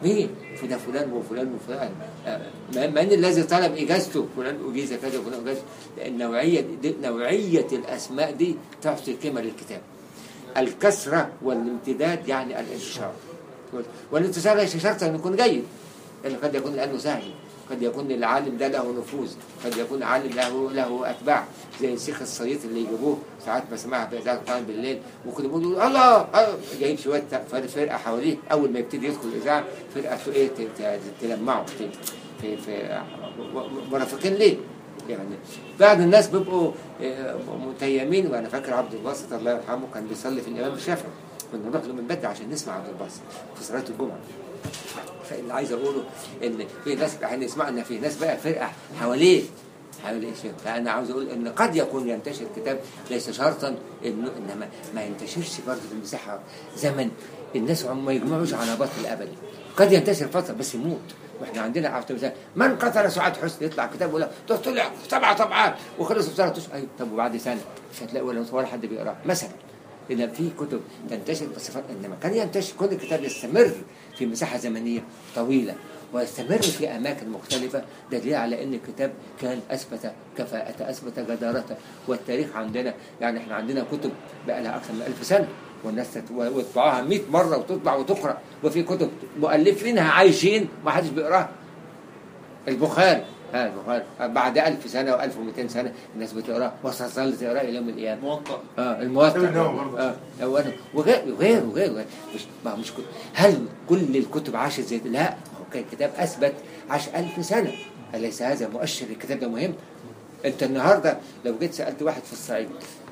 مين؟ في ده فلان وفلان وفلان آه، من من الذي طلب اجازته؟ فلان اجيز كذا وفلان اجاز النوعيه دي نوعيه الاسماء دي تعطي قيمه للكتاب. الكسره والامتداد يعني الانتشار. والانتشار ليس شرطا ان يكون جيد. لأنه قد يكون لانه سهل. قد يكون العالم ده له نفوذ قد يكون عالم له له اتباع زي الشيخ الصييط اللي يجيبوه ساعات بسمعها في اذاعه القران بالليل ممكن يقولوا الله الله جايب شويه فرق- فرقه حواليه اول ما يبتدي يدخل الاذاعه فرقه ت- ايه ت- ت- تلمعه في في, في مرافقين ليه يعني بعض الناس بيبقوا آه، متيمين وانا فاكر عبد الباسط الله يرحمه كان بيصلي في الامام الشافعي كنا نروح له من بدري عشان نسمع عبد الباسط في صلاه الجمعه فاللي عايز اقوله ان في ناس احنا نسمع ان في ناس بقى فرقه حواليه حواليه شيء فانا عاوز اقول ان قد يكون ينتشر كتاب ليس شرطا انه انما ما ينتشرش برضه في المساحه زمن الناس هم ما يجمعوش على باطل ابدا قد ينتشر فتره بس يموت واحنا عندنا عارف مثلا من قتل سعاد حسني يطلع كتاب يقول لك ده طلع سبع طبعات وخلص في ثلاث اشهر أيوة، طب وبعد سنه مش هتلاقي ولا ولا حد بيقراه مثلا إذا في كتب تنتشر بصفات إنما كان ينتشر كل كتاب يستمر في مساحة زمنية طويلة ويستمر في أماكن مختلفة دليل على أن الكتاب كان أثبت كفاءة أثبت جدارة والتاريخ عندنا يعني إحنا عندنا كتب بقى لها أكثر من ألف سنة والناس تت- ويطبعوها 100 مرة وتطبع وتقرأ وفي كتب مؤلفينها عايشين ما حدش بيقراها البخاري ها البخاري بعد ألف سنة وألف ومئتين سنة الناس بتقراه وستظل تقراه إلى يوم القيامة موطأ اه الموطأ كتاب النووي برضه. اه هو أنا- وغير وغير وغير وغير. مش ما مش كل هل كل الكتب عاشت زي لا هو كان كتاب اثبت عاش ألف سنه اليس هذا مؤشر الكتاب ده مهم انت النهارده لو جيت سالت واحد في الصعيد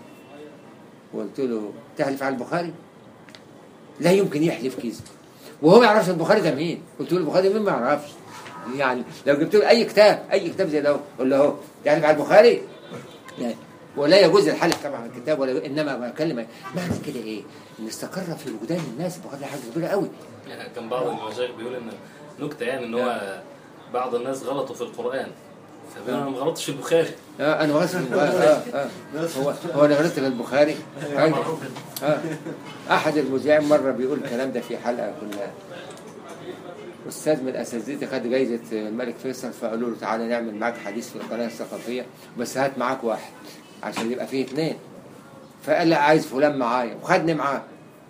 وقلت له تحلف على البخاري لا يمكن يحلف كذب وهو ما يعرفش البخاري ده مين قلت له البخاري مين ما يعرفش يعني لو جبت له اي كتاب اي كتاب زي ده قول له اهو تحلف على البخاري يعني ولا يجوز الحلف طبعا على الكتاب ولا انما بكلم معنى كده ايه؟ ان استقر في وجدان الناس البخاري ده حاجه كبيره قوي يعني كان بعض المشايخ بيقول ان نكته يعني ان هو بعض الناس غلطوا في القران فبيقول انا ما غلطتش في البخاري اه انا غلطت في- اه اه هو هو انا غلطت في البخاري أيوة. اه احد المذيعين مره بيقول الكلام ده في حلقه كنا استاذ من اساتذتي خد جايزه الملك فيصل فقالوا له تعالى نعمل معاك حديث في القناه الثقافيه بس هات معاك واحد عشان يبقى فيه اثنين فقال لا عايز فلان معايا وخدني معاه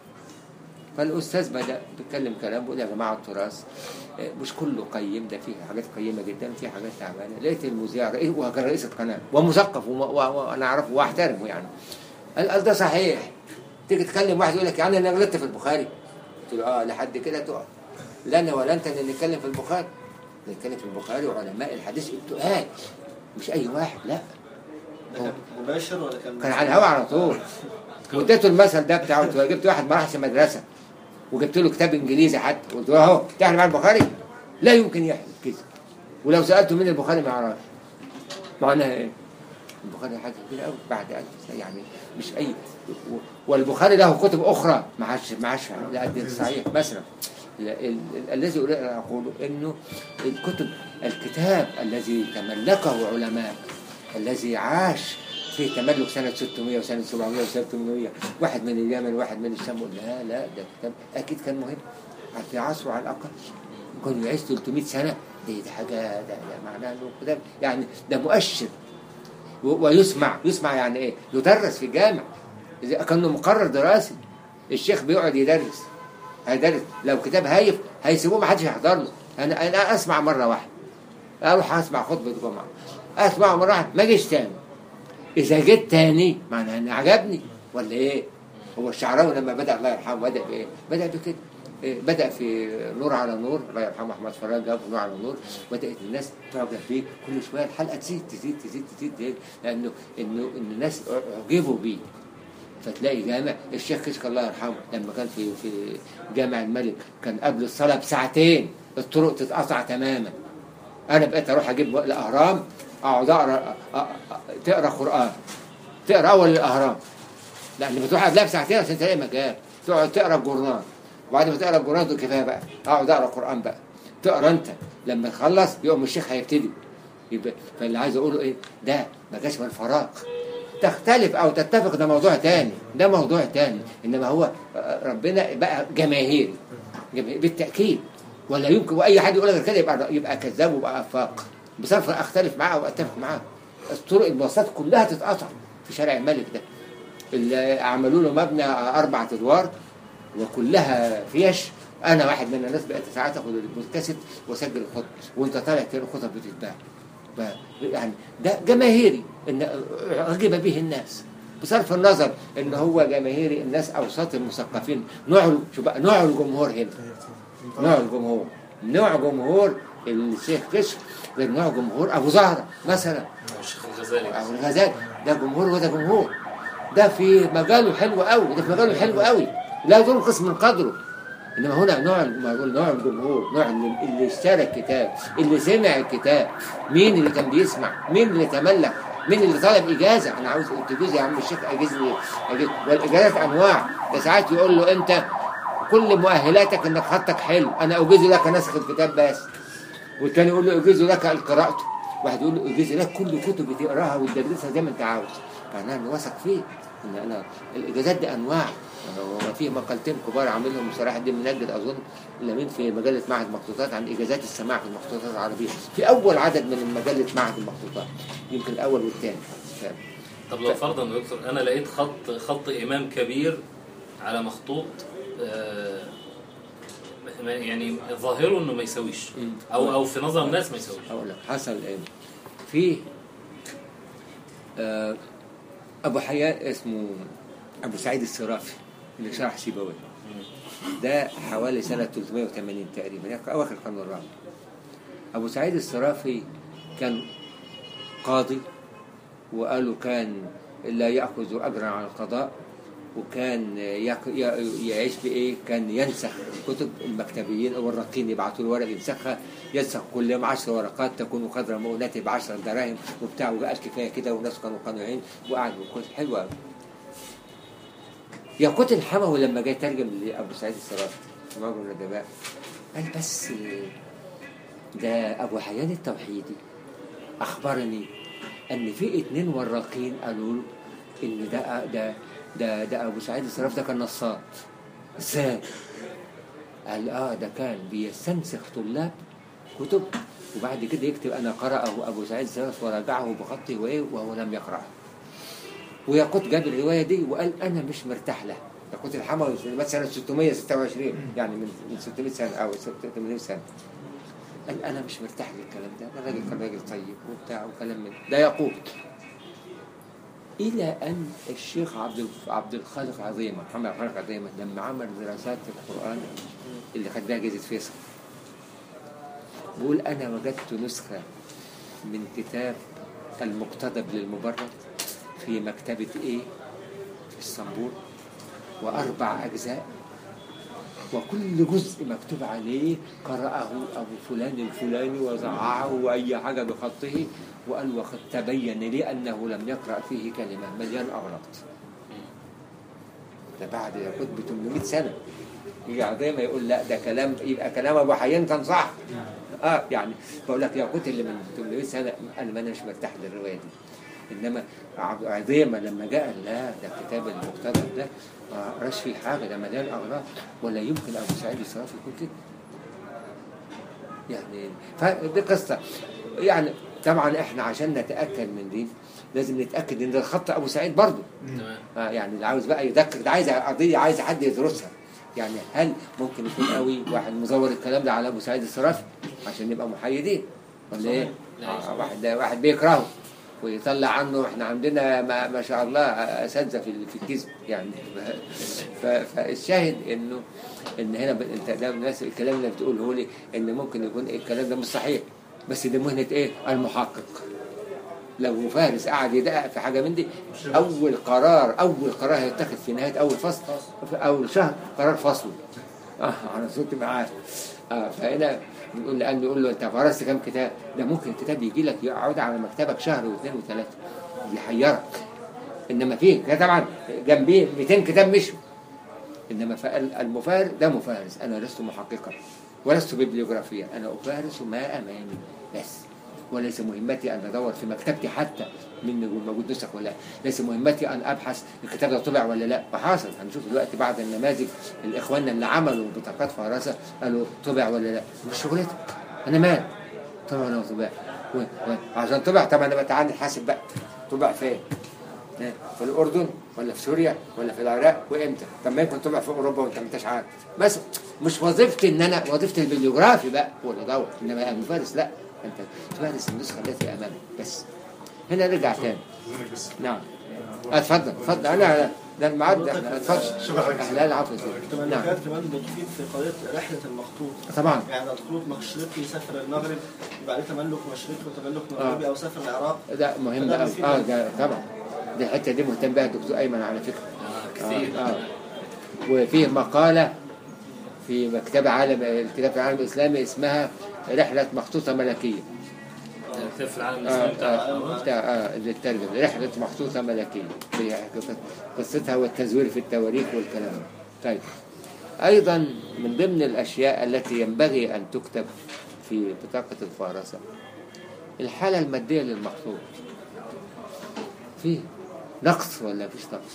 فالاستاذ بدا بيتكلم كلام بيقول يا جماعه التراث آه، مش كله قيم ده فيه حاجات قيمه جدا فيه حاجات تعبانه لقيت المذيع رئيس وكان رئيس القناه ومثقف وم- و- وانا اعرفه واحترمه يعني قال قال ده صحيح تيجي تكلم واحد يقول لك يعني انا غلطت في البخاري قلت له اه لحد كده تقع لا انا ولا انت اللي نتكلم في البخاري نتكلم في البخاري وعلماء الحديث التقال مش اي واحد لا ده كان مباشر ولا كان كان على الهوا على طول واديته المثل ده بتاعه قلت له جبت واحد ما راحش مدرسه وجبت له كتاب انجليزي حتى قلت له اهو تحلف مع البخاري لا يمكن يحلف كده ولو سالته مين البخاري ما يعرفش معناها ايه؟ البخاري حاجه كبيره قوي بعد ألف سنة يعني مش اي و- والبخاري له كتب اخرى ما عادش ما عادش لا قد صحيح مثلا ال- ال- ال- الذي اريد ان اقوله انه الكتب الكتاب الذي تملكه علماء الذي عاش في تملك سنة 600 وسنة 700 وسنة 800 واحد من اليمن واحد من الشام يقول لا لا ده كتاب أكيد كان مهم في عصره على الأقل كان يعيش 300 سنة دي, دي حاجة ده, ده معناه إنه كتاب يعني ده مؤشر و- ويسمع يسمع يعني إيه يدرس في الجامع إذا كأنه مقرر دراسي الشيخ بيقعد يدرس هيدرس لو كتاب هايف هيسيبوه ما حدش يحضر له أنا أنا أسمع مرة واحدة أروح أسمع خطبة جمعة أسمع مرة واحدة ما أجيش تاني إذا جيت تاني معناها إن عجبني ولا إيه؟ هو الشعراوي لما بدأ الله يرحمه بدأ بإيه؟ بدأ بكده إيه، بدأ في نور على نور الله يرحمه أحمد فراج جاب نور على نور بدأت الناس تعجب فيه كل شوية الحلقة تزيد تزيد تزيد تزيد, تزيد لأنه إنه إن الناس أعجبوا بيه فتلاقي جامع الشيخ كشك الله يرحمه لما كان في في جامع الملك كان قبل الصلاة بساعتين الطرق تتقطع تماما انا بقيت اروح اجيب الاهرام اقعد اقرا أ- أ- تقرا قران تقرا اول الاهرام لان بتروح قبلها بساعتين عشان تلاقي مجال تقعد تقرا الجورنال وبعد ما تقرا الجورنال تقول كفايه بقى اقعد اقرا قران بقى تقرا انت لما تخلص يقوم الشيخ هيبتدي يبقى فاللي عايز اقوله ايه ده ما جاش من الفراغ تختلف او تتفق ده موضوع تاني ده موضوع تاني انما هو ربنا بقى جماهيري جماهيري بالتاكيد ولا يمكن واي حد يقول لك كده يبقى يبقى كذاب ويبقى افاق بصرف اختلف معاه او اتفق معاه الطرق المواصلات كلها تتقطع في شارع الملك ده اللي عملوا له مبنى اربع ادوار وكلها فيش انا واحد من الناس بقيت ساعات اخد البودكاست واسجل الخطب وانت طالع تلاقي الخطب بتتباع ب- يعني ده جماهيري ان رغب به الناس بصرف النظر ان هو جماهيري الناس اوساط المثقفين نوع شو بقى نوع الجمهور هنا نوع الجمهور نوع جمهور الشيخ كشك غير نوع جمهور ابو زهره مثلا الشيخ الغزالي او الغزال ده جمهور وده جمهور ده في مجاله حلو قوي ده في مجاله حلو قوي لا ينقص من قدره انما هنا نوع ما بقول نوع الجمهور نوع اللي, اللي اشترى الكتاب اللي سمع الكتاب مين اللي كان بيسمع مين اللي تملك مين اللي طلب اجازه انا عاوز تجوز يا عم الشيخ اجزني أجز والاجازات انواع ده ساعات يقول له انت كل مؤهلاتك انك خطك حلو انا اجيز لك نسخ الكتاب بس والتاني يقول له اجيز لك قراءته واحد يقول له اجيز لك كل كتب تقراها وتدرسها زي ما انت عاوز معناها انه واثق فيه ان انا الاجازات دي انواع وفي مقالتين كبار عاملهم صلاح الدين منجد اظن لمين في مجله معهد مخطوطات عن اجازات السماع في المخطوطات العربيه في اول عدد من مجله معهد المخطوطات يمكن الاول والثاني طب لو فرضا يا دكتور انا لقيت خط خط امام كبير على مخطوط آه، ما- يعني ظاهره انه ما يساويش مم. او او في نظر الناس ما يساويش اقول لك حصل ايه في آه، ابو حياء اسمه ابو سعيد الصرافي اللي شرح سيبويه ده حوالي سنة 380 تقريبا يعني أواخر القرن الرابع أبو سعيد الصرافي كان قاضي وقالوا كان لا يأخذ أجرا على القضاء وكان يق- ي- يعيش بإيه كان ينسخ الكتب المكتبيين أو الرقين يبعثوا له ورق ينسخها ينسخ كل يوم 10 ورقات تكون قدر مؤونته ب 10 دراهم وبتاع وقال كفاية كده والناس كانوا قانعين وقعد بالكتب حلوة أوي ياقوت الحموي لما جاي ترجم لابو سعيد الصرافي في معجم الندباء قال بس ده ابو حيان التوحيدي اخبرني ان في اتنين وراقين قالوا له ان ده ده ده, ده ابو سعيد الصرافي ده كان نصاب ازاي؟ قال اه ده كان بيستنسخ طلاب كتب وبعد كده يكتب انا قرأه ابو سعيد الصرافي وراجعه بخطه وايه وهو لم يقرأه وياقوت جاب الروايه دي وقال انا مش مرتاح لها ياقوت الحموي مات سنه 626 يعني من من 600 سنه او 680 سنه قال انا مش مرتاح للكلام ده ده راجل كان راجل طيب وبتاع وكلام من ده ياقوت الى ان الشيخ عبد الف- عبد الخالق عظيمه محمد عبد الخالق عظيمه لما عمل دراسات في القران اللي خدها جائزه فيصل بيقول انا وجدت نسخه من كتاب المقتضب للمبرد في مكتبة إيه في اسطنبول وأربع أجزاء وكل جزء مكتوب عليه قرأه أبو فلان الفلاني وزععه وأي حاجة بخطه وقال وقد تبين لي أنه لم يقرأ فيه كلمة مليان أغلاط ده بعد يقود ب 800 سنة يجي عظيمة يقول لا ده كلام يبقى كلام أبو حيان كان صح اه يعني بقول لك ياقوت اللي من 800 سنة أنا ما أنا مش مرتاح للرواية دي انما عب- عظيمه لما جاء قال لا ده كتاب المقتدر ده ما قراش فيه حاجه ده مليان اغراض ولا يمكن ابو سعيد الصرافي يكون كده يعني فدي قصه يعني طبعا احنا عشان نتاكد من دي لازم نتاكد ان ده خط ابو سعيد برضه تمام آه يعني اللي عاوز بقى يدقق ده عايز قضيه عايز حد يدرسها يعني هل ممكن يكون قوي واحد مزور الكلام ده على ابو سعيد الصرافي عشان نبقى محايدين ولا ايه؟ آه واحد واحد بيكرهه ويطلع عنه احنا عندنا ما, ما شاء الله اساتذه في في الكذب يعني ف- فالشاهد انه ان هنا ب- انت ده الناس الكلام اللي بتقوله لي ان ممكن يكون الكلام ده مش صحيح بس دي مهنه ايه؟ المحقق لو فارس قعد يدقق في حاجه من دي اول قرار اول قرار هيتخذ في نهايه اول فصل في اول شهر قرار فصل اه انا صرت معاه اه فهنا بنقول لان يقول له انت فرست كام كتاب ده ممكن الكتاب يجي لك يقعد على مكتبك شهر واثنين وثلاثه يحيرك انما فيه ده طبعا جنبيه 200 كتاب مشوا انما المفارس ده مفارس انا لست محققا ولست ببليوغرافيا انا افارس ما امامي بس وليس مهمتي ان ادور في مكتبتي حتى من موجود نسخ ولا لا ليس مهمتي ان ابحث الكتاب ده طبع ولا لا وحاصل هنشوف دلوقتي بعض النماذج الاخوان اللي عملوا بطاقات فهرسه قالوا طبع ولا لا مش شغلتك انا مال طبعا لو طبع و- و- عشان طبع طبعا بقى تعالى نحاسب بقى طبع فين؟ إيه؟ في الاردن ولا في سوريا ولا في العراق وامتى؟ طب ما يمكن طبع في اوروبا وانت ما انتش عارف بس مش وظيفتي ان انا وظيفتي البليوغرافي بقى ولا دور انما المفارس لا انت تفارس النسخه التي امامك بس هنا نرجع تاني إذنك بس نعم اتفضل اتفضل انا ده الميعاد ده اتفضل شكرا حضرتك. اهلا العفو نعم تملكات كمان بتفيد في قضيه رحله المخطوط طبعا يعني الخطوط مشرقي يسافر المغرب يبقى عليه تملك مشرقي وتملك مغربي او سافر العراق ده مهم فده قوي بيفيد اه ال- ده طبعا دي الحته دي مهتم بها الدكتور ايمن على فكره آه، كثير آه. آه. وفيه مقالة في مكتبة عالم الكتاب في العالم الإسلامي اسمها رحلة مخطوطة ملكية كتاب في العالم آه الاسلامي بتاع آه بتاع آه للترجمة رحلة مخطوطة ملكية بيحكي قصتها والتزوير في التواريخ والكلام ده. طيب أيضا من ضمن الأشياء التي ينبغي أن تكتب في بطاقة الفارسة الحالة المادية للمخطوط في نقص ولا فيش نقص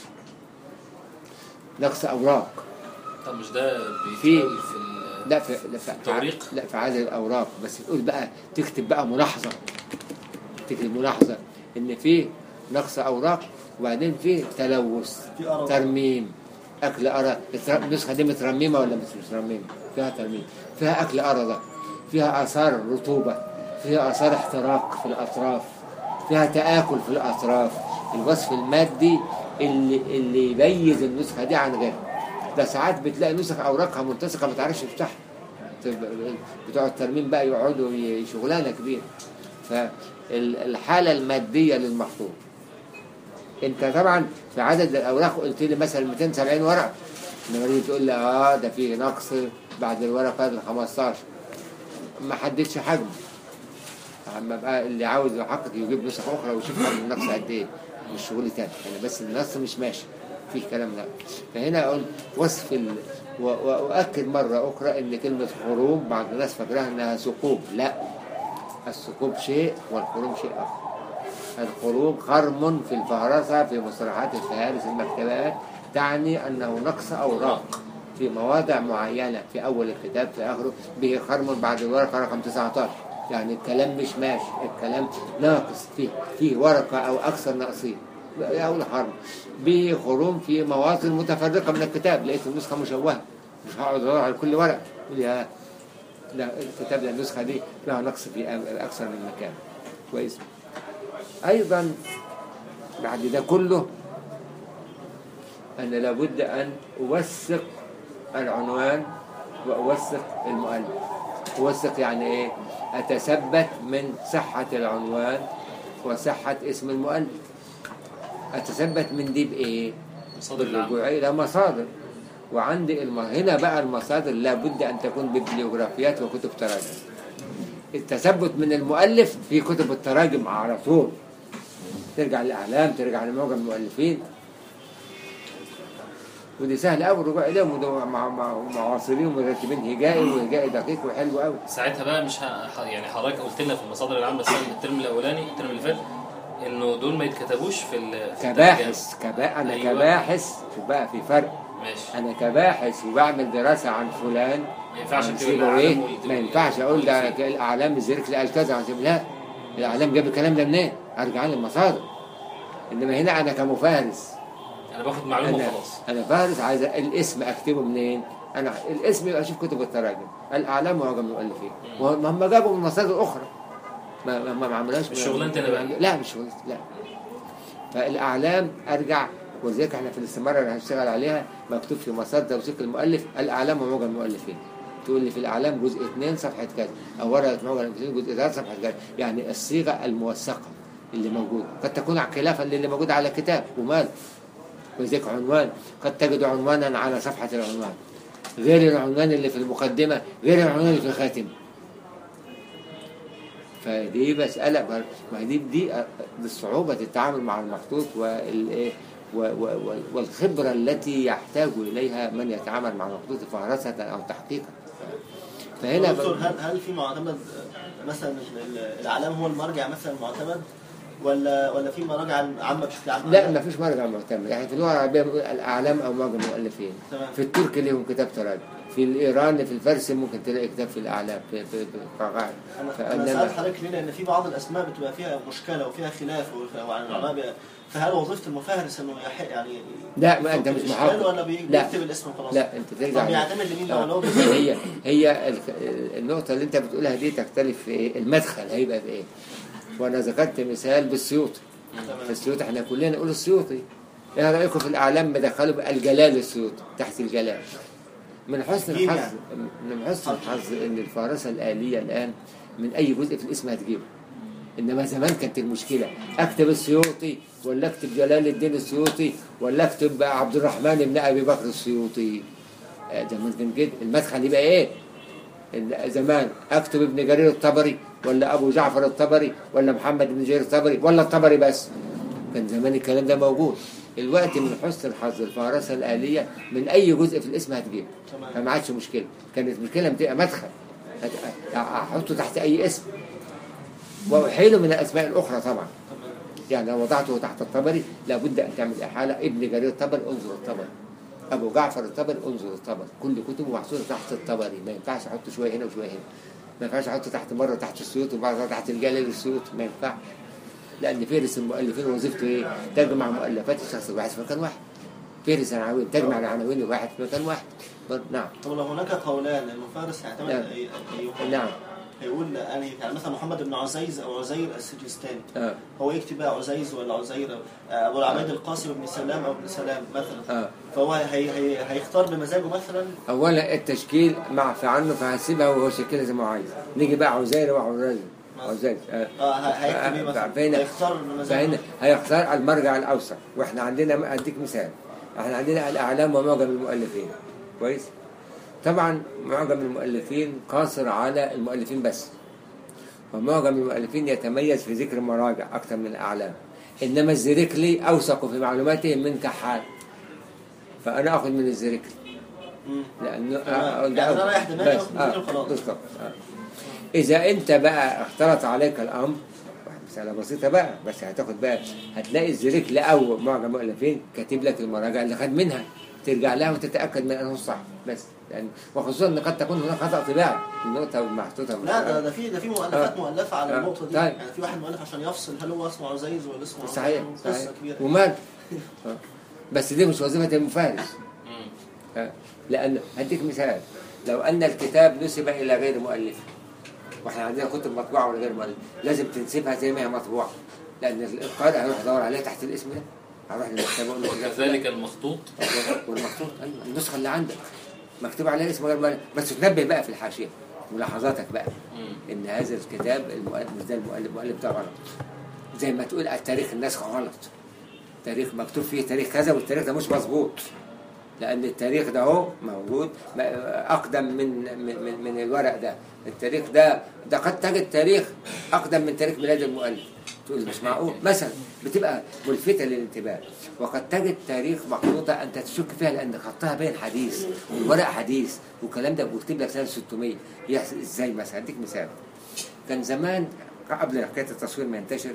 نقص أوراق طب مش ده في- بيتقال في ال- لا في لا في التوريق؟ لا في عدد الاوراق بس تقول بقى تكتب بقى ملاحظه تكتب ملاحظه ان في نقص اوراق وبعدين في تلوث في أرق. ترميم اكل ارى النسخه دي مترممه ولا مش مترممه فيها ترميم فيها اكل ارضه فيها اثار رطوبه فيها اثار احتراق في الاطراف فيها تاكل في الاطراف الوصف المادي اللي اللي يميز النسخه دي عن غيرها ده ساعات بتلاقي نسخ اوراقها ملتصقه ما تعرفش تفتحها تب- بتوع الترميم بقى يقعدوا ي- شغلانه كبيره فالحاله الماديه للمخطوط انت طبعا في عدد الاوراق قلت لي مثلا 270 ورقه انما تيجي تقول لي اه ده في نقص بعد الورقه ال 15 ما حددش حجمه اما بقى اللي عاوز يحقق يجيب نسخ اخرى ويشوف حجم النقص قد ايه مش شغل تاني يعني بس النص مش ماشي في كلام لا فهنا اقول وصف ال... و... واؤكد مره اخرى ان كلمه خروم بعض الناس فاكراها انها ثقوب لا الثقوب شيء والخروم شيء اخر الخروج خرم في الفهرسة في مصطلحات الفهارس المكتبات تعني أنه نقص أوراق في مواضع معينة في أول الكتاب في آخره به خرم بعد الورقة رقم 19 يعني الكلام مش ماشي الكلام ناقص فيه فيه ورقة أو أكثر ناقصين أول خرم به خروم في مواطن متفرقة من الكتاب لقيت النسخة مشوهة مش هقعد أدور على كل ورقة يقول يا لا الكتاب ده النسخة دي فيها نقص في أكثر من مكان كويس أيضا بعد ده كله أنا لابد أن أوثق العنوان وأوثق المؤلف أوثق يعني إيه؟ أتثبت من صحة العنوان وصحة اسم المؤلف أتثبت من دي بإيه؟ مصادر العام بالرجوع إلى مصادر وعندي الم... هنا بقى المصادر لابد أن تكون ببليوغرافيات وكتب تراجم التثبت من المؤلف في كتب التراجم على طول ترجع للأعلام ترجع لمعجم المؤلفين ودي سهلة أوي الرجوع إليهم وده مع مع معاصرين ومرتبين هجائي وهجائي دقيق وحلو أوي ساعتها بقى مش ه... ه- يعني حضرتك قلت لنا في المصادر العامة السنة الترم الأولاني الترم اللي فات إنه دول ما يتكتبوش في ال... في الترجمة. كباحث كبا... أنا أيوة. كباحث شوف بقى في فرق ماشي أنا كباحث وبعمل دراسة عن فلان ما ينفعش عن أكتب سيبويه الأعلام والت- ما ينفعش أقول ده والمؤلفين. الأعلام الزركلي قال كذا عن سيبويه. لا الأعلام جاب الكلام ده منين؟ أرجع للمصادر إنما هنا أنا كمفارس أنا باخد معلومة انا وخلاص انا فارس عايز الاسم اكتبه منين انا الاسم يبقى اشوف كتب التراجم الاعلام وعجم المؤلفين وهم هم جابوا من مصادر اخرى ما ما ما عملوهاش مش شغلانتي أنا بقى. لا مش شغلانتي لا فالاعلام ارجع ولذلك احنا في الاستماره اللي هنشتغل عليها مكتوب في مصادر توثيق المؤلف الاعلام ومعجم المؤلفين تقول لي في الاعلام جزء 2 صفحه كذا او ورقه معجم المؤلفين جزء 3 صفحه كذا يعني الصيغه الموثقه اللي موجوده قد تكون خلافا للي موجود على الكتاب ومال وذلك عنوان قد تجد عنوانا على صفحة العنوان غير العنوان اللي في المقدمة غير العنوان اللي في الخاتمة فدي مسألة بر- ما هي دي دي دي صعوبة التعامل مع المخطوط والإيه و- و- و- والخبرة التي يحتاج إليها من يتعامل مع المخطوط فهرسة أو تحقيقا فهنا دكتور ب- هل هل في معتمد مثلا ال- الاعلام هو المرجع مثلا المعتمد ولا ولا في مراجع عامه بشكل عام لا ما فيش مرجع معتمد يعني في اللغه العربيه بنقول الاعلام او معجم المؤلفين تمام في التركي لهم كتاب تراجم في الايراني في الفارسي ممكن تلاقي كتاب في الاعلام في في في القواعد انا انا سالت حضرتك ليه لان في بعض الاسماء بتبقى فيها مشكله وفيها خلاف وف- وعن العلماء بي- فهل وظيفه المفهرس انه يحق يعني لا ما انت مش يفك محافظ الإشكال ولا بي- لا. بيكتب الاسم وخلاص لا انت ترجع طب يعتمد لمين لو آه. لو هي هي ال- النقطة اللي انت بتقولها دي تختلف في ايه؟ المدخل هيبقى في ايه؟ وانا ذكرت مثال بالسيوطي تمام السيوطي احنا كلنا نقول السيوطي ايه رايكم في الاعلام مدخلوا بقى الجلال السيوطي تحت الجلال من حسن جيم الحظ يعني. من حسن الحظ ان الفارسه الاليه الان من اي جزء في الاسم هتجيبه انما زمان كانت المشكله اكتب السيوطي ولا اكتب جلال الدين السيوطي ولا اكتب عبد الرحمن بن ابي بكر السيوطي آه، زمان كان كده المدخل يبقى ايه ال- زمان اكتب ابن جرير الطبري ولا ابو جعفر الطبري ولا محمد بن جرير الطبري ولا الطبري بس كان زمان الكلام ده موجود الوقت من حسن الحظ الفارسه الاليه من اي جزء في الاسم هتجيبه تمام فما عادش مشكله كانت مشكله بتبقى مدخل هت- احطه تحت اي اسم واحيله من الاسماء الاخرى طبعا تمام يعني لو وضعته تحت الطبري لابد ان تعمل احاله ابن جرير الطبري انظر الطبري ابو جعفر الطبري انظر الطبري كل كتبه محصوره تحت الطبري ما ينفعش احط شويه هنا وشويه هنا ما ينفعش احط تحت مره تحت السيوط وبعضها تحت الجلال السيوط ما ينفعش لان فارس المؤلفين وظيفته ايه؟ تجمع مؤلفات الشخص الواحد في مكان واحد فارس العناوين تجمع العناوين الواحد في مكان واحد برضه نعم طب لو هناك قولان المفارس هيعتمد نعم. أي- أيهما نعم هيقول انهي يعني مثلا محمد بن عزيز او عزير السجستاني اه هو يكتب بقى عزيز ولا عزير أو- ابو العبيد القاسم بن سلام او ابن سلام مثلا اه فهو هي هي هيختار بمزاجه مثلا اولا التشكيل معفى عنه فهسيبها وهو شكلها زي ما هو عايز نيجي بقى عزير وعزير عزير آه. اه ه- هيكتب ايه مثلا فهنا هيختار بمزاجه فهنا هيختار المرجع الاوسط واحنا عندنا اديك مثال احنا عندنا الاعلام ومعجم المؤلفين كويس طبعا معجم المؤلفين قاصر على المؤلفين بس ومعجم المؤلفين يتميز في ذكر المراجع اكثر من الاعلام انما الزركلي اوثق في معلوماته من كحال فانا اخذ من الزركلي مم. لانه تمام. ده يعني أنا رايح دماغي بس. وآخد آه، منه وخلاص. بالظبط آه. اذا انت بقى اختلط عليك الامر مسألة بسيطة بقى بس هتاخد بقى هتلاقي الزريك لأول معجم مؤلفين كاتب لك المراجع اللي خد منها ترجع لها وتتأكد من أنه الصح بس يعني وخصوصا أن قد تكون هناك خطأ طباعي النقطة محطوطة لا ده ده في ده في مؤلفات آه. مؤلفة على آه. النقطة دي طيب. يعني في واحد مؤلف عشان يفصل هل هو اسمه عزيز ولا اسمه صحيح عزيز؟ صحيح قصة كبيرة ومال آه. بس دي مش وظيفة المفارس مم. آه. لأن هديك مثال لو أن الكتاب نسب إلى غير مؤلف واحنا عندنا كتب مطبوعة ولا غير مؤلف لازم تنسبها زي ما هي مطبوعة لأن القارئ هيروح يدور عليها تحت الاسم ده هروح للمكتبة أقول له كده. وكذلك المخطوط والمخطوط ايوه النسخه اللي عندك مكتوب عليها اسم غير مؤلف بس تنبه بقى في الحاشيه ملاحظاتك بقى مم. ان هذا الكتاب المؤلف مش ده المؤلف المؤلف ده غلط زي ما تقول التاريخ النسخ غلط تاريخ مكتوب فيه تاريخ كذا والتاريخ ده مش مظبوط لان التاريخ ده هو موجود ما- اقدم من من من, من الورق ده التاريخ ده ده قد تجد تاريخ اقدم من تاريخ ميلاد المؤلف تقول مش معقول مثلا بتبقى ملفتة للانتباه وقد تجد تاريخ مخطوطة أنت تشك فيها لأن خطها باين حديث والورق حديث والكلام ده بيكتب لك سنة 600 يحصل إزاي مثلا أديك مثال كان زمان قبل حكاية التصوير ما ينتشر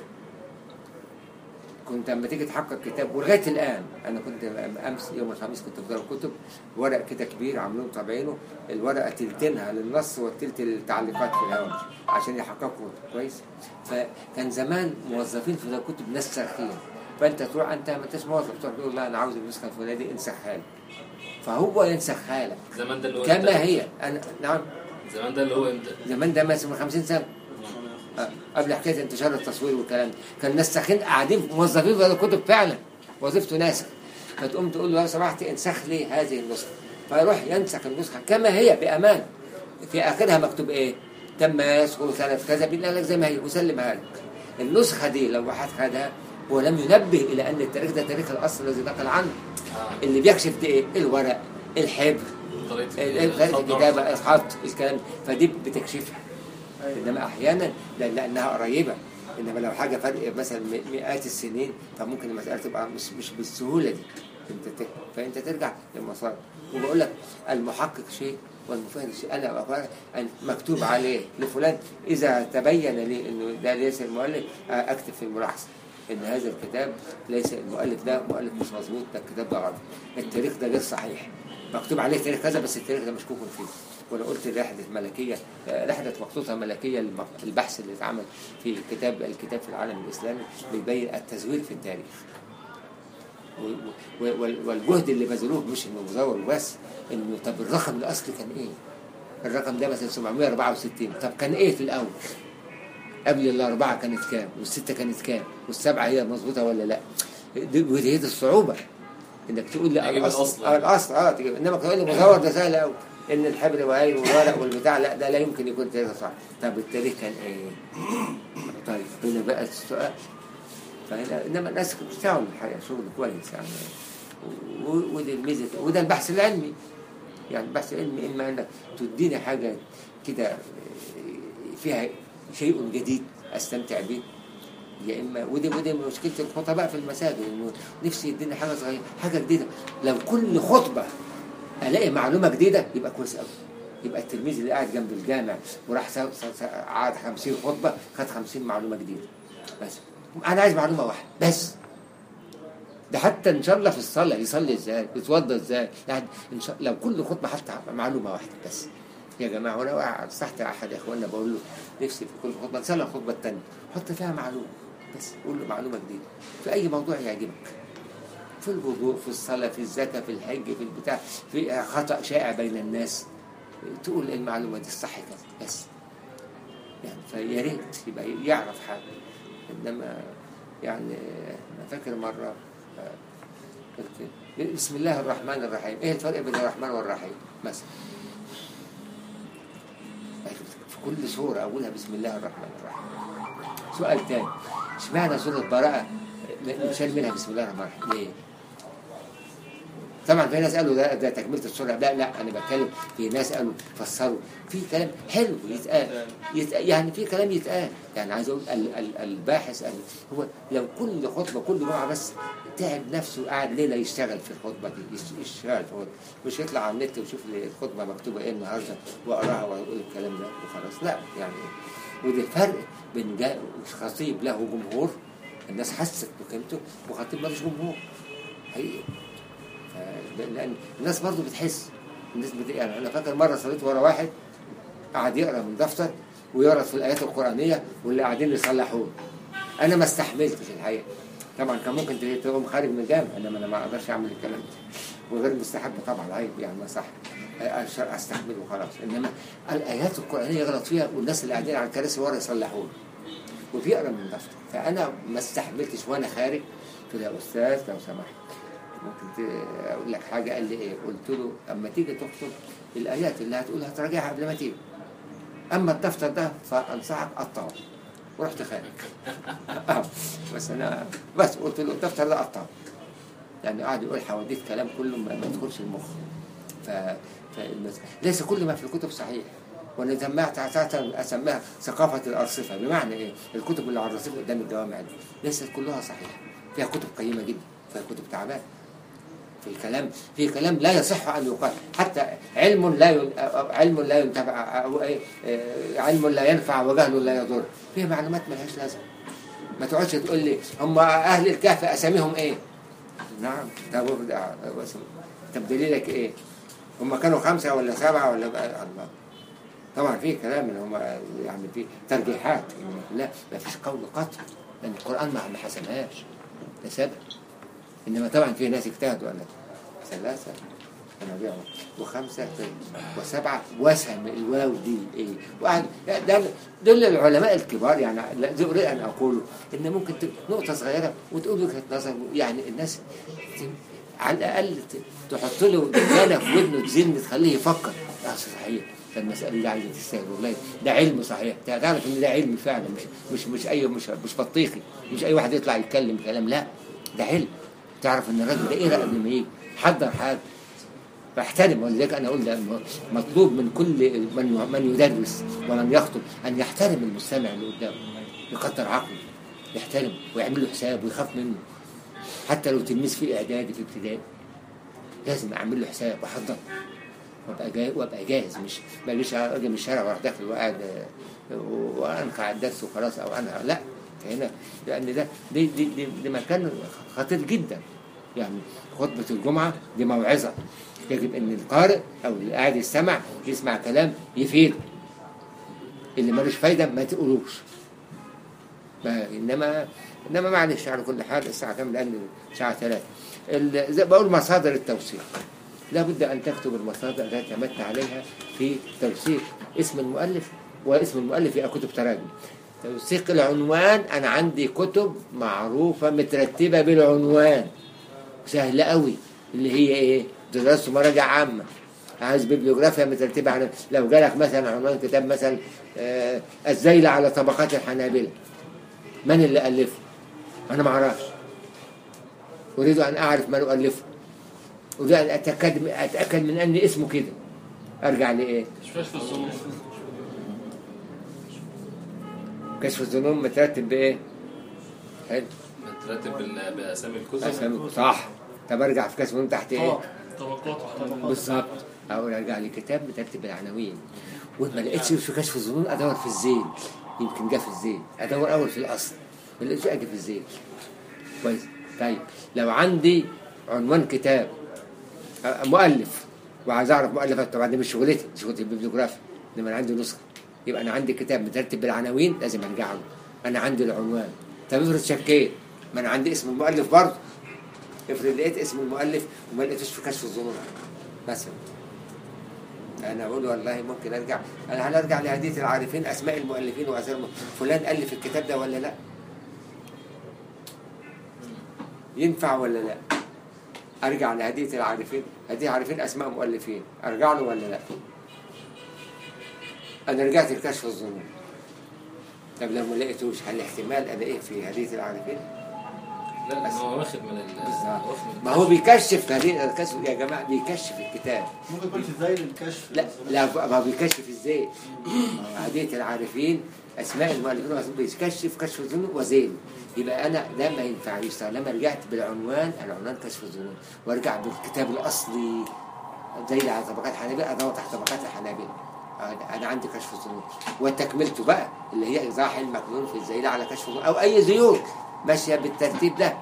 كنت لما تيجي تحقق كتاب ولغايه الان انا كنت امس يوم الخميس كنت بقرا كتب ورق كده كبير عاملين طابعينه الورقه تلتينها للنص والتلت للتعليقات في الهواء عشان يحققوا كويس فكان زمان موظفين في الكتب ناس ساخين فانت تروح انت ما انتش موظف تروح تقول لا انا عاوز النسخه الفلانيه دي انسخها لي فهو ينسخها لك زمان ده اللي هو كما امتى؟ هي انا نعم زمان ده اللي هو امتى؟ زمان ده مثلا من 50 سنه آه، قبل حكايه انتشار التصوير والكلام ده كان ناس ساخين قاعدين موظفين في الكتب فعلا وظيفته ناسخ فتقوم تقول له لو سمحت انسخ لي هذه النسخه فيروح ينسخ النسخه كما هي بامان في اخرها مكتوب ايه؟ تم يسقط سنه كذا بيقول لك زي ما هي وسلمها لك النسخه دي لو واحد خدها هو لم ينبه الى ان التاريخ ده تاريخ الاصل الذي نقل عنه آه. اللي بيكشف ده ايه؟ الورق الحبر طريقة طريقه الخط الكتابه نفسه. الخط الكلام فدي بتكشفها انما احيانا لأن- لانها قريبه انما لو حاجه فرق مثلا م- مئات السنين فممكن المساله تبقى مش مش بالسهوله دي انت ت... فانت ترجع للمصادر وبقول لك المحقق شيء والمفهم شيء انا بقول أن مكتوب عليه لفلان اذا تبين لي انه ده ليس المؤلف آه، اكتب في الملاحظه ان هذا الكتاب ليس المؤلف ده مؤلف مش مظبوط ده الكتاب ده غلط التاريخ ده غير صحيح مكتوب عليه تاريخ كذا بس التاريخ ده مشكوك فيه وانا قلت رحله ملكيه آه، رحله مخطوطه ملكيه للم- البحث اللي اتعمل في كتاب الكتاب في العالم الاسلامي بيبين التزوير في التاريخ و- و- وال- والجهد اللي بذلوه مش انه مزور بس انه طب الرقم الاصلي كان ايه؟ الرقم ده مثلا 764 طب كان ايه في الاول؟ قبل الاربعه كانت كام؟ والسته كانت كام؟ والسبعه هي مظبوطه ولا لا؟ دي ودي هي دي الصعوبه انك تقول لي تجيب الاصل الأصل. اه الاصل اه تجيب انما تقول لي مزور ده سهل قوي ان الحبر وهي والورق والبتاع لا ده لا يمكن يكون تاريخ صح طب التاريخ كان ايه؟ طيب هنا بقى السؤال فهنا انما الناس بتشتغل الحقيقه شغل كويس يعني و- ودي الميزه وده البحث العلمي يعني البحث العلمي اما انك تديني حاجه كده فيها شيء جديد استمتع به يا اما ودي ودي مشكله الخطباء في المساجد انه نفسي يديني حاجه صغيره حاجه جديده لو كل خطبه الاقي معلومه جديده يبقى كويس قوي يبقى التلميذ اللي قاعد جنب الجامع وراح سا- سا- سا- قعد 50 خطبه خد 50 معلومه جديده بس انا عايز معلومه واحده بس ده حتى ان شاء الله في الصلاه يصلي ازاي يتوضى ازاي يعني ان شاء لو كل خطبه حتى معلومه واحده بس يا جماعه وانا واقع تحت احد اخواننا بقول له نفسي في كل خطبه نصلي الخطبه الثانيه حط فيها معلومه بس قول له معلومه جديده في اي موضوع يعجبك في الوضوء في الصلاه في الزكاه في الحج في البتاع في خطا شائع بين الناس تقول المعلومه دي الصح كذا بس يعني فيا ريت يبقى يعرف حاجه انما يعني انا فاكر مره آه، قلت بسم الله الرحمن الرحيم ايه الفرق بين الرحمن والرحيم مثلا في كل سورة أقولها بسم الله الرحمن الرحيم سؤال تاني اشمعنى سورة براءة نشال منها بسم الله الرحمن الرحيم ليه؟ طبعا في ناس قالوا ده ده تكملة السورة لا لا أنا بتكلم في ناس قالوا فسروا في كلام حلو يتقال يتقال يعني في كلام يتقال يعني عايز أقول ال- ال- الباحث قال هو لو كل خطبة كل جمعة بس تعب نفسه قاعد ليلة يشتغل في الخطبة دي يش- يشتغل في الخطبة. مش يطلع على النت ويشوف لي الخطبة مكتوبة إيه النهاردة وأقراها وأقول الكلام ده وخلاص لا يعني وده فرق بين جا- خطيب له جمهور الناس حست بقيمته وخطيب ملوش جمهور حقيقي ف- لأن الناس برضو بتحس الناس بت... يعني أنا فاكر مرة صليت ورا واحد قعد يقرا من دفتر ويقرا في الآيات القرآنية واللي قاعدين يصلحوه أنا ما استحملتش الحقيقة طبعا كان ممكن ت- تقوم خارج من الجامع انما انا ما اقدرش اعمل الكلام ده وغير مستحب طبعا عيب يعني ما صح الشرع استحمله وخلاص انما الايات القرانيه يغلط فيها والناس اللي قاعدين على الكراسي ورا يصلحوها وبيقرا من دفتر فانا ما استحملتش وانا خارج قلت له يا استاذ لو سمحت ممكن ت- اقول لك حاجه قال لي ايه قلت له اما تيجي تخطب الايات اللي هتقولها تراجعها قبل ما تيجي اما الدفتر ده فانصحك قطعه ورحت خارج آه، بس انا بس قلت له الدفتر ده قطعه يعني قعد يقول حواديت كلام كله ما ما يدخلش المخ ف فالمس... ليس كل ما في الكتب صحيح وانا جمعت ساعتها اسميها ثقافه الارصفه بمعنى ايه؟ الكتب اللي على الرصيف قدام الجوامع دي ليست كلها صحيحه فيها كتب قيمه جدا فيها كتب تعبانه في الكلام في كلام لا يصح ان يقال حتى علم لا ين... علم لا ينتفع أو إيه؟ آه، علم لا ينفع وجهل لا يضر فيها معلومات ملهاش لازمه ما تقعدش تقول لي هم اهل الكهف اساميهم ايه نعم ده هو ده هو اسم طب دليلك ايه هم كانوا خمسه ولا سبعه ولا بقى الله طبعا في كلام اللي هم يعني في ترجيحات لا ما فيش قول قطع لان القران ما ما حسمهاش ده سبب انما طبعا في ناس اجتهدوا قال لك ثلاثه ونبيعهم وخمسه وسبعه وسم الواو دي ايه وقعد ده دول العلماء الكبار يعني لا ذو ان اقوله ان ممكن ت- نقطه صغيره وتقول وجهه نظر يعني الناس ت- على الاقل ت- تحط له دجاله في ودنه تزن تخليه يفكر اه صحيح ده المسألة دي عايزة تستاهل والله ده علم صحيح تعرف ان ده علم فعلا مش مش مش اي مش مش بطيخي مش اي واحد يطلع يتكلم كلام لا ده علم تعرف ان الراجل ده ايه قبل ما يجي حضر حاجه فاحترم ولذلك انا اقول ده مطلوب من كل من من يدرس ومن يخطب ان يحترم المستمع اللي قدامه يقدر عقله يحترم ويعمل له حساب ويخاف منه حتى لو تلميذ في اعدادي في ابتدائي لازم اعمل له حساب واحضر وابقى جاهز وابقى جاهز مش ما اجيش اجي من الشارع واروح داخل وقاعد آه، وانقع الدرس وخلاص او انا لا هنا لان ده دي دي دي, دي مكان خطير جدا يعني خطبه الجمعه دي موعظه يجب ان القارئ او اللي قاعد يستمع يسمع كلام يفيد اللي ملوش فايده ما تقولوش ما انما انما معلش على كل حال الساعه كام لان الساعه 3 ال- زي بقول مصادر التوثيق لابد ان تكتب المصادر التي اعتمدت عليها في توثيق اسم المؤلف واسم المؤلف في كتب تراجم توثيق العنوان انا عندي كتب معروفه مترتبه بالعنوان سهله قوي اللي هي ايه دراسه مراجع عامه عايز بيبليوغرافيا مترتبه على لو جالك مثلا عنوان كتاب مثلا آه الزيل على طبقات الحنابله من اللي الفه انا ما اعرفش اريد ان اعرف من الفه اريد ان اتاكد اتاكد من ان اسمه كده ارجع لايه مش في الظنون كشف الظنون مترتب بايه حلو مترتب بال- باسامي الكتب أسامي صح طب ارجع في كشف الظنون تحت ايه طبقات بالظبط اقول ارجع لكتاب مترتب بالعناوين وما لقيتش في كشف الظنون ادور في الزيل يمكن جه في الزيل ادور اول في الاصل ما لقيتش اجي في الزيل كويس طيب لو عندي عنوان كتاب أ- مؤلف وعايز اعرف مؤلفات طبعا دي مش شغلتي دي شغلتي البيبليوغرافي انما انا عندي نسخه يبقى انا عندي كتاب مترتب بالعناوين لازم ارجع له انا عندي العنوان طب افرض شكيت ما انا عندي اسم المؤلف برضه افرض لقيت اسم المؤلف وما لقيتوش في كشف الظنون مثلا انا اقول والله ممكن ارجع انا هل ارجع لهديه العارفين اسماء المؤلفين واسامي الم- فلان الف الكتاب ده ولا لا ينفع ولا لا ارجع لهديه العارفين هديه العارفين اسماء مؤلفين ارجع له ولا لا انا رجعت لكشف الظنون طب لو ما لقيتوش هل احتمال الاقيه في هديه العارفين لا بس هو واخد من ال بالظبط. واخد من ما هو بيكشف هديه الكشف يا جماعه بيكشف الكتاب ممكن يكون في زي الكشف لا لا ما هو بيكشف ازاي عادية العارفين اسماء المؤلفين والأسماء بيكشف كشف الظنون وزين يبقى انا ده ما ينفعليش طالما رجعت بالعنوان العنوان كشف الظنون وارجع بالكتاب الاصلي زي على طبقات حنابلة ادور تحت طبقات الحنابلة أنا- انا عندي كشف الظنون وتكملته بقى اللي هي ايضاح المكنون في الزيلة على كشف الظنون او اي زيول ماشيه بالترتيب ده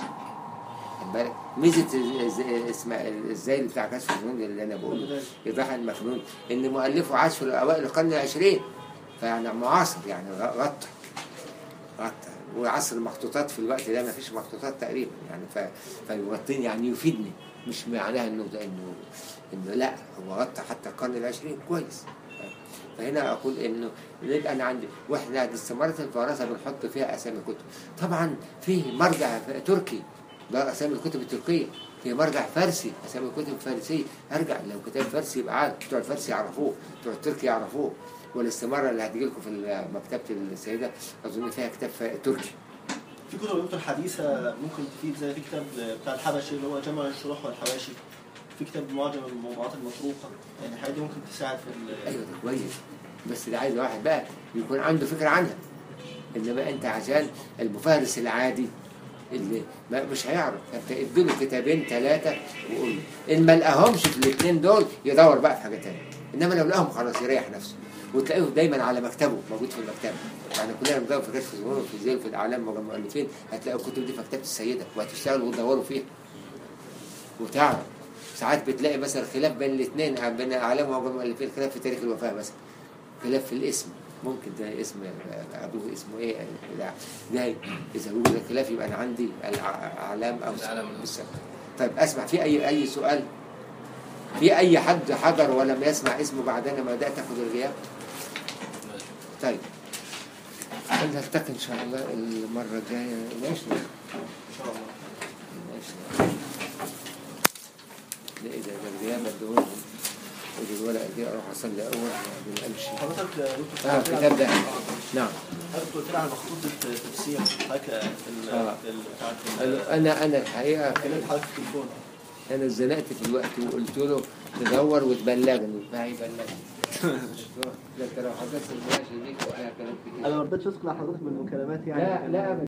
خد بالك ميزه الز- اسم الزيل بتاع كشف الظنون اللي انا بقوله إيضاح المكنون إن مؤلفه عاش في أوائل القرن العشرين فيعني معاصر يعني غ- غطى غطى وعصر المخطوطات في الوقت ده ما فيش مخطوطات تقريبا يعني ف... فيغطيني يعني يفيدني مش معناها إنه ده إنه إنه لا هو غطى حتى القرن العشرين كويس فهنا أقول إنه يبقى أنا عندي وإحنا دي استمارة الفراسة بنحط فيها أسامي كتب طبعا فيه مرجع تركي ده أسامي الكتب التركية في مرجع فارسي اسامي الكتب الفارسيه ارجع لو كتاب فارسي يبقى عارف بتوع الفارسي يعرفوه بتوع التركي يعرفوه والاستماره اللي هتجي لكم في مكتبه السيده اظن فيها كتاب فا- تركي في كتب الدكتور الحديثة ممكن تفيد زي في كتاب بتاع الحبشي اللي هو جمع الشروح والحواشي في كتاب معجم الموضوعات المطروقة يعني الحاجات دي ممكن تساعد في ال- ايوه ده كويس بس ده عايز واحد بقى يكون عنده فكره عنها انما انت عشان المفهرس العادي اللي ما مش هيعرف انت اديله كتابين ثلاثه وقول له ان ما لقاهمش في الاثنين دول يدور بقى في حاجه ثانيه انما لو لقاهم خلاص يريح نفسه وتلاقيه دايما على مكتبه موجود في المكتبه يعني كلنا بندور في كشف الظهور وفي زي في الاعلام والمؤلفين هتلاقوا الكتب دي في مكتبه السيده وهتشتغلوا وتدوروا فيها وتعرف ساعات بتلاقي مثلا خلاف بين الاثنين بين اعلام والمؤلفين خلاف في تاريخ الوفاه مثلا خلاف في الاسم ممكن ده اسم ابوه اسمه ايه لا ده اذا وجد خلاف يبقى انا عندي الاعلام او الأعلام. بالظبط. طيب اسمع في اي اي سؤال في اي حد حضر ولم يسمع اسمه بعدنا ما بدات تاخد الغياب طيب نلتقي ان شاء الله المره الجايه ماشي ان شاء الله ماشي لا اذا ده الغياب ادوني ودي الورقه دي اروح اصلي اول وبعدين امشي حضرتك يا دكتور اه قلت لي الكتاب على- ده نعم حضرتك قلت لي على مخطوط التفسير حضرتك ال- آه. ال- بتاعت ال- انا انا الحقيقه كلمت حضرتك في التليفون انا اتزنقت في الوقت وقلت له تدور وتبلغني ما هيبلغني ده انت لو حضرتك المناقشه دي فيها كلام كتير انا ما رضيتش اذكر حضرتك من المكالمات يعني لا لا